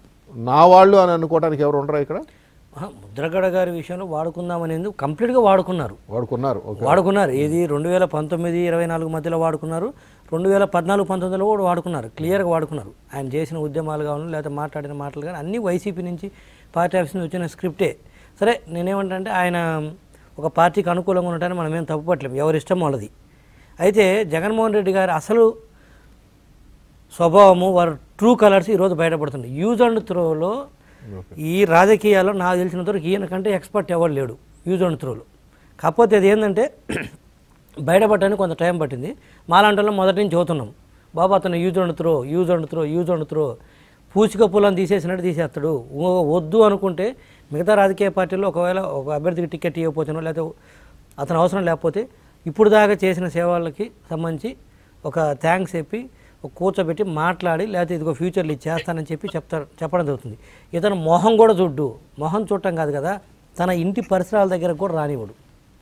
నా వాళ్ళు అని అనుకోవడానికి ఎవరు ఉండరా ఇక్కడ ఆహా, ముద్రగడ గారి విషయంలో వాడుకుందామనేది కంప్లీట్గా వాడుకున్నారు వాడుకున్నారు ఓకే వాడుకున్నారు ఏది రెండు వేల పంతొమ్మిది ఇరవై నాలుగు మధ్యలో వాడుకున్నారు రెండు వేల పద్నాలుగు పంతొమ్మిదిలో కూడా వాడుకున్నారు క్లియర్గా వాడుకున్నారు ఆయన చేసిన ఉద్యమాలు కావాలి లేకపోతే మాట్లాడిన మాటలు కానీ అన్నీ వైసీపీ నుంచి పార్టీ ఆఫీస్ నుంచి వచ్చిన స్క్రిప్టే సరే నేనేమంటే ఆయన ఒక పార్టీకి అనుకూలంగా ఉండటాన్ని మనం ఏం తప్పుపట్టలేము ఎవరి ఇష్టం వాళ్ళది అయితే జగన్మోహన్ రెడ్డి గారు అసలు స్వభావము వారి ట్రూ కలర్స్ ఈరోజు బయటపడుతుంది యూజ్ అండ్ త్రోలో ఈ రాజకీయాల్లో నాకు తెలిసినంత వరకు ఈయన కంటే ఎక్స్పర్ట్ ఎవరు లేడు యూజ్ అండ్ త్రోలో కాకపోతే అది ఏంటంటే బయటపడడానికి కొంత టైం పట్టింది మాలాంటి వాళ్ళం మొదటి నుంచి చదువుతున్నాం బాబా అతను use and throw use and throw use and throw పూచిక పొలం తీసేసినట్టు తీసేస్తాడు ఓ- వద్దు అనుకుంటే మిగతా రాజకీయ పార్టీల్లో ఒకవేళ ఒక అభ్యర్థికి టికెట్ ఇవ్వకపోతేనో లేకపోతే అతను అవసరం లేకపోతే ఇప్పుడు దాకా చేసిన సేవలకి సంబంధించి ఒక థ్యాంక్స్ చెప్పి ఒక కూర్చోబెట్టి మాట్లాడి లేకపోతే ఇదిగో ఫ్యూచర్లో ఇది చేస్తానని చెప్పి చెప్తారు చెప్పడం జరుగుతుంది ఇతను మొహం కూడా చూడ్డు మొహం చూడటం కాదు కదా తన ఇంటి పరిసరాల దగ్గర కూడా రానివ్వడు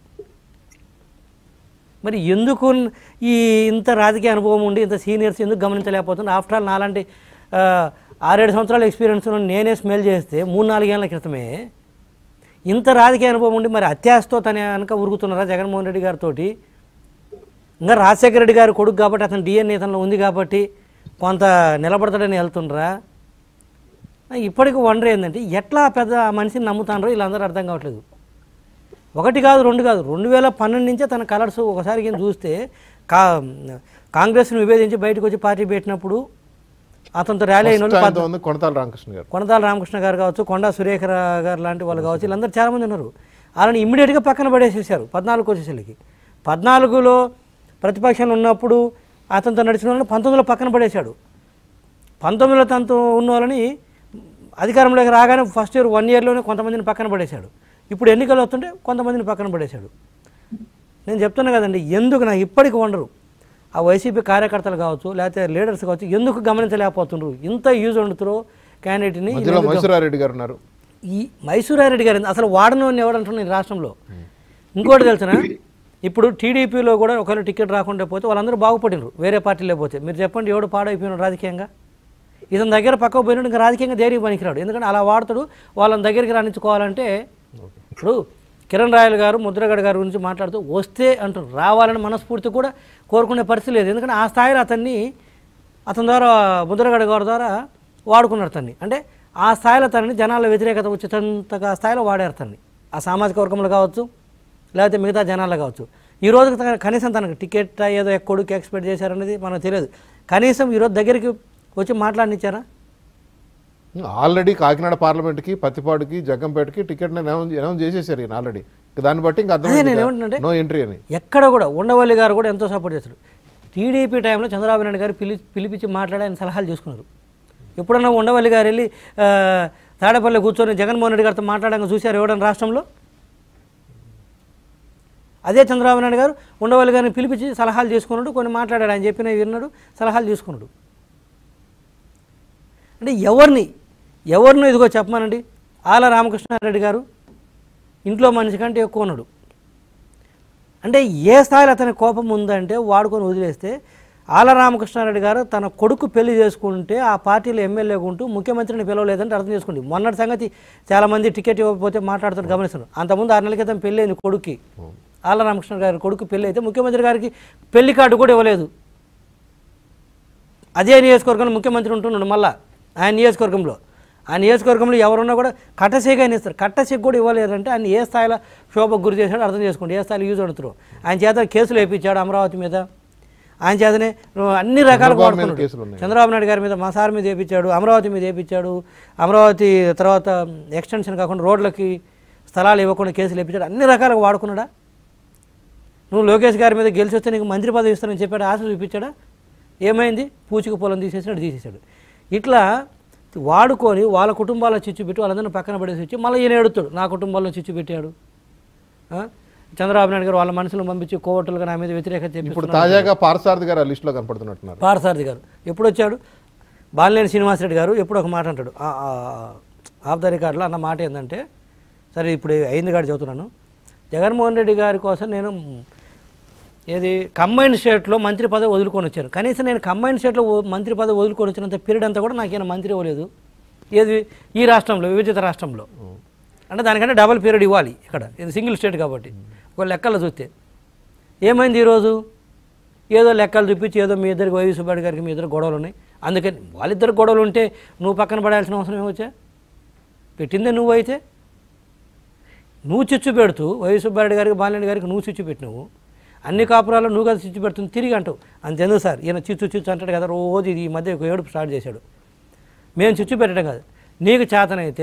మరి ఎందుకు ఈ ఇంత రాజకీయ అనుభవం ఉండి ఇంత సీనియర్స్ ఎందుకు గమనించలేకపోతుంది ఆఫ్టర్ ఆల్ నాలాంటి ఆ, ఆరేడు సంవత్సరాల ఎక్స్పీరియన్స్ ఉన్న నేనే స్మెల్ చేస్తే మూడు నాలుగేళ్ల క్రితమే ఇంత రాజకీయ అనుభవం ఉండి మరి అత్యాశతో తన వెనక ఉరుగుతున్నారా జగన్మోహన్ రెడ్డి గారితో ఇంకా రాజశేఖర రెడ్డి గారి కొడుకు కాబట్టి అతను డిఎన్ఏ తనలో ఉంది కాబట్టి కొంత నిలబడతాడని వెళ్తుండ్రా ఇప్పటికి వండర్ ఏంటంటే ఎట్లా పెద్ద ఆ మనిషిని నమ్ముతానరో వీళ్ళందరూ అర్థం కావట్లేదు ఒకటి కాదు రెండు కాదు రెండు వేల పన్నెండు నుంచే తన కలర్స్ ఒకసారి కింద చూస్తే కా కాంగ్రెస్ను విభేదించి బయటకు వచ్చి పార్టీ పెట్టినప్పుడు అతనితో ర్యాలీ అయిన వాళ్ళు ఫస్ట్ పద్- ఆయనతో ఉంది కొనతాల రామకృష్ణ గారు కొనతాల రామకృష్ణ గారు కావచ్చు కొండా సురేఖర గారు లాంటి వాళ్ళు కావచ్చు వీళ్ళందరూ చాలామంది ఉన్నారు వాళ్ళని ఇమ్మీడియట్గా పక్కన పడేసేసారు పద్నాలుగు వచ్చేసరికి పద్నాలుగులో ప్రతిపక్షంలో ఉన్నప్పుడు అతనితో నడిచిన వాళ్ళని పంతొమ్మిదిలో పక్కన పడేశాడు పంతొమ్మిదిలో తనతో ఉన్న వాళ్ళని అధికారంలోకి రాగానే ఫస్ట్ ఇయర్ వన్ ఇయర్లోనే కొంతమందిని పక్కన పడేశాడు ఇప్పుడు ఎన్నికలు వస్తుంటే కొంతమందిని పక్కన పడేశాడు నేను చెప్తున్నా కదండి ఎందుకు నాకు ఇప్పటికి వండరు ఆ వైసీపీ కార్యకర్తలు కావచ్చు లేకపోతే లీడర్స్ కావచ్చు ఎందుకు గమనించలేకపోతున్నారు ఇంత యూజ్ వండుతారో క్యాండిడేట్ని మధ్యలో మైసూరారెడ్డి గారు ఉన్నారు ఈ మైసూరారెడ్డి గారు అసలు వాడను అని ఎవరు అంటున్నారు ఈ రాష్ట్రంలో ఇంకోటి తెలుసునా ఇప్పుడు టీడీపీలో కూడా ఒకవేళ టికెట్ రాకుండా పోతే వాళ్ళందరూ బాగుపడినారు వేరే పార్టీలో పోతే మీరు చెప్పండి ఎవడు పాడైపోయినాడు రాజకీయంగా ఇతని దగ్గర పక్కకు పోయినాడు ఇంకా రాజకీయంగా దేనికి పనికిరాడు ఎందుకంటే అలా వాడతాడు వాళ్ళని దగ్గరికి రాణించుకోవాలంటే ఇప్పుడు కిరణ్ రాయల్ గారు ముద్రగడ గారి గురించి మాట్లాడుతూ వస్తే అంటారు రావాలని మనస్ఫూర్తి కూడా కోరుకునే పరిస్థితి లేదు ఎందుకంటే ఆ స్థాయిలో అతన్ని అతని ద్వారా ముద్రగడ గారి ద్వారా వాడుకున్నారు తన్ని అంటే ఆ స్థాయిలో తనని జనాల వ్యతిరేకత వచ్చేంతగా స్థాయిలో వాడారు తన్ని ఆ సామాజిక వర్గంలో కావచ్చు లేకపోతే మిగతా జనాల్లో కావచ్చు ఈ రోజు తన- కనీసం తనకు టికెట్ ఏదో ఎక్కడికి ఎక్స్పెక్ట్ చేశారనేది మనకు తెలియదు కనీసం ఈరోజు దగ్గరికి వచ్చి మాట్లాడినిచ్చారా ఆల్రెడీ కాకినాడ పార్లమెంట్కి పత్తిపాడుకి జగ్గంపేటకి టికెట్ అనౌన్స్ అనౌన్స్ చేసేసారు ఈయన ఆల్రెడీ దాన్ని బట్టి ఇంకా అదే నేను ఏమంటున్నానంటే అర్థం నో ఎంట్రీ అని ఎక్కడ కూడా ఉండవల్లి గారు కూడా ఎంతో సపోర్ట్ చేస్తారు టీడీపీ టైంలో చంద్రబాబు నాయుడు గారు పిలి పిలిపించి మాట్లాడి ఆయన సలహాలు తీసుకున్నారు ఎప్పుడన్నా ఉండవల్లి గారు వెళ్ళి ఆ, తాడేపల్లి కూర్చొని జగన్మోహన్ రెడ్డి గారితో మాట్లాడక చూశారు ఎవడన్నా రాష్ట్రంలో అదే చంద్రబాబు నాయుడు గారు ఉండవల్లి గారిని పిలిపించి సలహాలు తీసుకున్నాడు కొన్ని మాట్లాడాడు ఆయన చెప్పినవి విన్నాడు సలహాలు తీసుకున్నాడు అంటే ఎవరిని ఎవరిని ఇదిగో చెప్పమానండి ఆల రామకృష్ణారెడ్డి గారు ఇంట్లో మనిషి కంటే ఎక్కువ ఉన్నాడు అంటే ఏ స్థాయిలో అతని కోపం ఉందంటే వాడుకొని వదిలేస్తే ఆల రామకృష్ణారెడ్డి గారు తన కొడుకు పెళ్లి చేసుకుంటే ఆ పార్టీలో ఎమ్మెల్యేగా ఉంటూ ముఖ్యమంత్రిని పిలవలేదంటే అర్థం చేసుకోండి మొన్నటి సంగతి చాలామంది టికెట్ ఇవ్వకపోతే మాట్లాడుతున్నారు గమనిస్తున్నారు అంతకుముందు ఆరు నెలల క్రితం పెళ్ళి అయింది కొడుక్కి ఆల రామకృష్ణ గారి కొడుకు పెళ్ళి అయితే ముఖ్యమంత్రి గారికి పెళ్లి కార్డు కూడా ఇవ్వలేదు అదే నియోజకవర్గంలో ముఖ్యమంత్రి ఉంటున్నాడు మళ్ళా ఆయన నియోజకవర్గంలో ఆ నియోజకవర్గంలో ఎవరున్నా కూడా కట్టసేగా ఆయన ఇస్తారు కట్టసేగ కూడా ఇవ్వలేదంటే ఆయన ఏ స్థాయిలో శోభకు గురి చేశాడో అర్థం చేసుకోండి ఏ స్థాయిలో యూజ్ అవుతారు ఆయన చేత కేసులు వేయించాడు అమరావతి మీద ఆయన చేతనే అన్ని రకాలుగా చంద్రబాబు మీద వాడుకున్నాడు కేసులు ఉన్నాయి. చంద్రబాబు నాయుడు గారి మీద మా సార్ మీద వేయించాడు అమరావతి మీద వేయించాడు అమరావతి తర్వాత ఎక్స్టెన్షన్ కాకుండా రోడ్లకి స్థలాలు ఇవ్వకుండా కేసులు వేయించాడు అన్ని రకాలుగా వాడుకున్నాడా నువ్వు లోకేష్ గారి మీద గెలిచి వస్తే నీకు మంత్రి పదవి ఇస్తానని చెప్పాడు ఆశ చూపించాడా ఏమైంది పూచిక పొలం తీసేసినాడు తీసేశాడు ఇట్లా వాడుకొని వాళ్ళ కుటుంబాల చిచ్చు పెట్టి వాళ్ళందరినీ పక్కన పడేసి వచ్చి మళ్ళీ ఈయన ఎడుతాడు నా కుటుంబంలో చిచ్చు పెట్టాడు ఆ? చంద్రబాబు నాయుడు గారు వాళ్ళ మనుషులు పంపించి కోవట్టులుగా నా మీద వ్యతిరేకత ఇప్పుడు చెప్పి తాజాగా పార్సారథి గారు ఆ లిస్టులో కనపడుతున్నట్టున్నారు పారసారథి గారు ఎప్పుడు వచ్చాడు బాలినేని శ్రీనివాసరెడ్డి గారు ఎప్పుడు ఒక మాట అంటాడు ఆ- ఆ ఆఫ్ ద రికార్డులో అన్న మాట ఏంటంటే సరే ఇప్పుడు అయింది కాదు చదువుతున్నాను జగన్మోహన్ రెడ్డి గారి కోసం నేను ఏది కంబైన్ స్టేట్లో మంత్రి పదవి వదులుకొని వచ్చాను కనీసం నేను కంబైన్ స్టేట్లో ఓ- మంత్రి పదవి వదులుకొని వచ్చినంత పీరియడ్ అంతా కూడా నాకేమైనా మంత్రి ఇవ్వలేదు ఏది ఈ రాష్ట్రంలో విభజిత రాష్ట్రంలో అంటే దానికంటే డబల్ పీరియడ్ ఇవ్వాలి ఇక్కడ ఇది సింగిల్ స్టేట్ కాబట్టి ఒక లెక్కలు చూస్తే ఏమైంది ఈరోజు ఏదో లెక్కలు చూపించి ఏదో మీ ఇద్దరికి వైవి సుబ్బారెడ్డి గారికి మీ ఇద్దరు గొడవలు ఉన్నాయి అందుకని వాళ్ళిద్దరు గొడవలు ఉంటే నువ్వు పక్కన పడాల్సిన అవసరం ఏమొచ్చా పెట్టిందే నువ్వు అయితే నువ్వు చిచ్చు పెడుతూ వైవి సుబ్బారెడ్డి గారికి బాలినేని గారికి నువ్వు చిచ్చు పెట్టినావు అన్ని కాపురాల్లో నువ్వు కదా చిచ్చు పెడుతుంది తిరిగి అంటావు అంతెందుకు సార్ ఈయన చిచ్చు చిచ్చు అంటాడు కదా రోజు ఇది ఈ మధ్య ఒక ఏడుపు స్టార్ట్ చేశాడు మేము చిచ్చు పెట్టడం కాదు నీకు చేతనైతే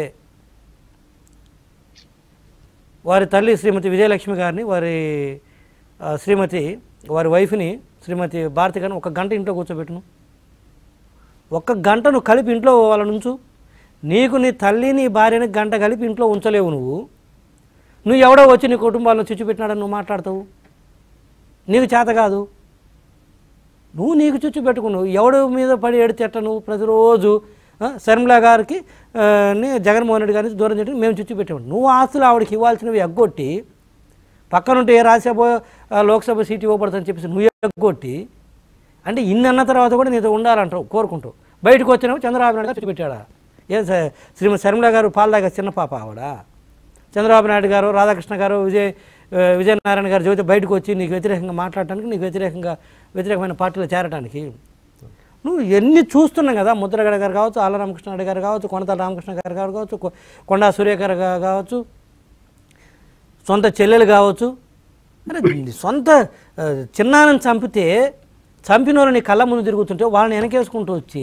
వారి తల్లి శ్రీమతి విజయలక్ష్మి గారిని వారి ఆ, శ్రీమతి వారి వైఫ్ని శ్రీమతి భారతి గారిని ఒక గంట ఇంట్లో కూర్చోబెట్టును ఒక్క గంట నువ్వు కలిపి ఇంట్లో వాళ్ళ నుంచు నీకు నీ తల్లి నీ భార్యని గంట కలిపి ఇంట్లో ఉంచలేవు నువ్వు నువ్వు ఎవడో వచ్చి నీ కుటుంబాలను చిచ్చు పెట్టినాడని నువ్వు మాట్లాడతావు నీకు చేత కాదు నువ్వు నీకు చుచ్చు పెట్టుకున్నావు ఎవడి మీద పడి ఎడితెట్ట నువ్వు ప్రతిరోజు ఆ, శర్మిలా గారికి ఆ, ని జగన్మోహన్ రెడ్డి గారికి దూరం చేయడం మేము చుచ్చు పెట్టాము నువ్వు ఆస్తులు ఆవిడకి ఇవ్వాల్సినవి ఎగ్గొట్టి పక్కనుంటే ఏ రాజ్యసభ ఆ, లోక్సభ సీట్ ఇవ్వబడుతుందని చెప్పేసి నువ్వు ఎగ్గొట్టి అంటే ఇన్ని అన్న తర్వాత కూడా నీతో ఉండాలంటావు కోరుకుంటావు బయటకు వచ్చినావు చంద్రబాబు నాయుడు గారు చుచ్చు పెట్టాడా ఏ స- శ్రీమతి శర్మిల గారు పాలదాగా చిన్న పాప ఆవిడ చంద్రబాబు నాయుడు గారు రాధాకృష్ణ గారు విజయ్ ఆ, విజయనారాయణ గారు చెబితే బయటకు వచ్చి నీకు వ్యతిరేకంగా మాట్లాడటానికి నీకు వ్యతిరేకంగా వ్యతిరేకమైన పార్టీలో చేరడానికి నువ్వు ఎన్ని చూస్తున్నాం కదా ముద్రగడ గారు కావచ్చు ఆల రామకృష్ణ గారు కావచ్చు కొనతాల రామకృష్ణ గారు గారు కావచ్చు కొ- కొండా సూర్య గారు గా- కావచ్చు సొంత చెల్లెలు కావచ్చు అరే సొంత ఆ, చిన్నాన్నని చంపితే చంపిన వాళ్ళని కళ్ళ ముందు తిరుగుతుంటే వాళ్ళని వెనకేసుకుంటూ వచ్చి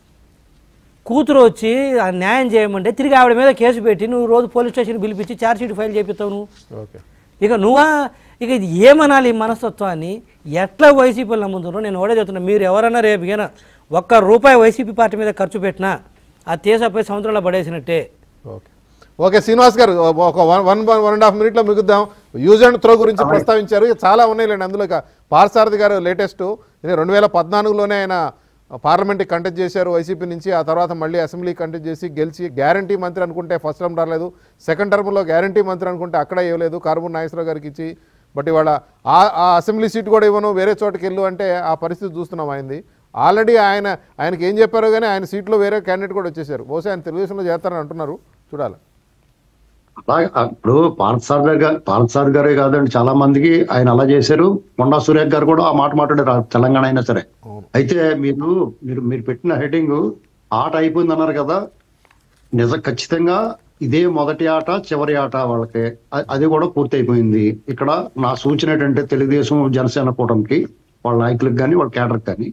కూతురు వచ్చి ఆ న్యాయం చేయమంటే తిరిగి ఆవిడ మీద కేసు పెట్టి నువ్వు రోజు పోలీస్ స్టేషన్ పిలిపించి ఛార్జ్షీట్ ఫైల్ చేపిస్తావు నువ్వు ఓకే ఇక నువ్వా ఇక ఇది ఏమనాలి ఈ మనస్తత్వాన్ని ఎట్లా వైసీపీలు నమ్ముతున్నారో నేను ఒకటే చెప్తున్నా మీరు ఎవరన్నా రేపుగైనా ఒక్క రూపాయి వైసీపీ పార్టీ మీద ఖర్చు పెట్టినా ఆ తీసపై సముద్రంలో పడేసినట్టే ఓకే ఓకే శ్రీనివాస్ గారు ఒక one one one and half మినిట్లో మిగుద్దాం యూజ్ అండ్ త్రో గురించి ప్రస్తావించారు చాలా ఉన్నాయిలేండి అందులో ఇక పార్సారథి గారు లేటెస్ట్ రెండు వేల పద్నాలుగులోనే ఆయన పార్లమెంట్కి కంటెస్ట్ చేశారు వైసీపీ నుంచి ఆ తర్వాత మళ్ళీ అసెంబ్లీ కంటెస్ట్ చేసి గెలిచి గ్యారంటీ మంత్రి అనుకుంటే ఫస్ట్ టర్మ్ రాలేదు సెకండ్ టర్మ్లో గ్యారంటీ మంత్రి అనుకుంటే అక్కడ ఇవ్వలేదు కారుమూరి నాగేశ్వరరావు గారికి ఇచ్చి బట్ ఇవాళ ఆ ఆ అసెంబ్లీ సీట్ కూడా ఇవ్వను వేరే చోటుకి వెళ్ళు అంటే ఆ పరిస్థితి చూస్తున్నాం ఆయనది ఆల్రెడీ ఆయన ఆయనకి ఏం చెప్పారో కానీ ఆయన సీట్లో వేరే క్యాండిడేట్ కూడా వచ్చేసారు బహుశా ఆయన తెలుగుదేశంలో చేస్తారని అంటున్నారు చూడాలి అలాగే ఇప్పుడు పార్థసారథి గారు పార్థసారథి గారే కాదండి చాలా మందికి ఆయన అలా చేశారు కొండా సురేఖ్ గారు కూడా ఆ మాట మాట్లాడారు ఆ తెలంగాణ అయినా సరే అయితే మీరు మీరు మీరు పెట్టిన హెడ్డింగ్ ఆట అయిపోయింది అన్నారు కదా నిజం ఖచ్చితంగా ఇదే మొదటి ఆట చివరి ఆట వాళ్ళకి అ- అది కూడా పూర్తి అయిపోయింది ఇక్కడ నా సూచన ఏంటంటే తెలుగుదేశం జనసేన కూటమికి వాళ్ళ నాయకులకు కానీ వాళ్ళ కేడర్కి కానీ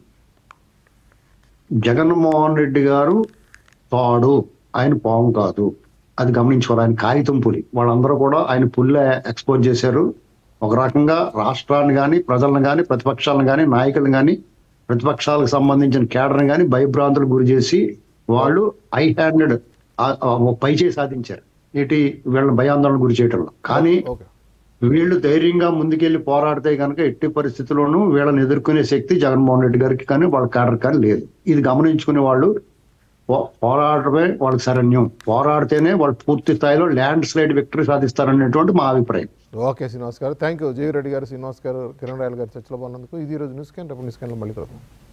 జగన్మోహన్ రెడ్డి గారు తాడు ఆయన పాము కాదు అది గమనించుకోవాలి ఆయన కాగితం పులి వాళ్ళందరూ కూడా ఆయన పుల్లే ఎక్స్పోజ్ చేశారు ఒక రకంగా రాష్ట్రాన్ని కానీ ప్రజలను కానీ ప్రతిపక్షాలను కానీ నాయకులను కానీ ప్రతిపక్షాలకు సంబంధించిన కేడర్ని కానీ భయభ్రాంతులకు గురి చేసి వాళ్ళు ఐ హ్యాండెడ్ పైచే సాధించారు ఏంటి వీళ్ళని భయాందోళన గురి చేయటంలో కానీ ఓకే వీళ్ళు ధైర్యంగా ముందుకెళ్లి పోరాడితే కనుక ఎట్టి పరిస్థితుల్లోనూ వీళ్ళని ఎదుర్కొనే శక్తి జగన్మోహన్ రెడ్డి గారికి కానీ వాళ్ళ క్యాడర్ కానీ లేదు ఇది గమనించుకునే వాళ్ళు పో- పోరాడమే వాళ్ళకి శరణ్యం పోరాడితేనే వాళ్ళు పూర్తి స్థాయిలో ల్యాండ్ స్లైడ్ విక్టరీ సాధిస్తారనేటువంటి మా అభిప్రాయం ఓకే శ్రీనివాస్ గారు థ్యాంక్ యూ జీవి రెడ్డి గారు శ్రీనివాస్ గారు కిరణ్ రాయల్ గారు చర్చలో పాల్గొన్నందుకు ఇది ఈ రోజు న్యూస్ క్యాన్ రేపు న్యూస్ క్యాన్లో మళ్ళీ కలుద్దాం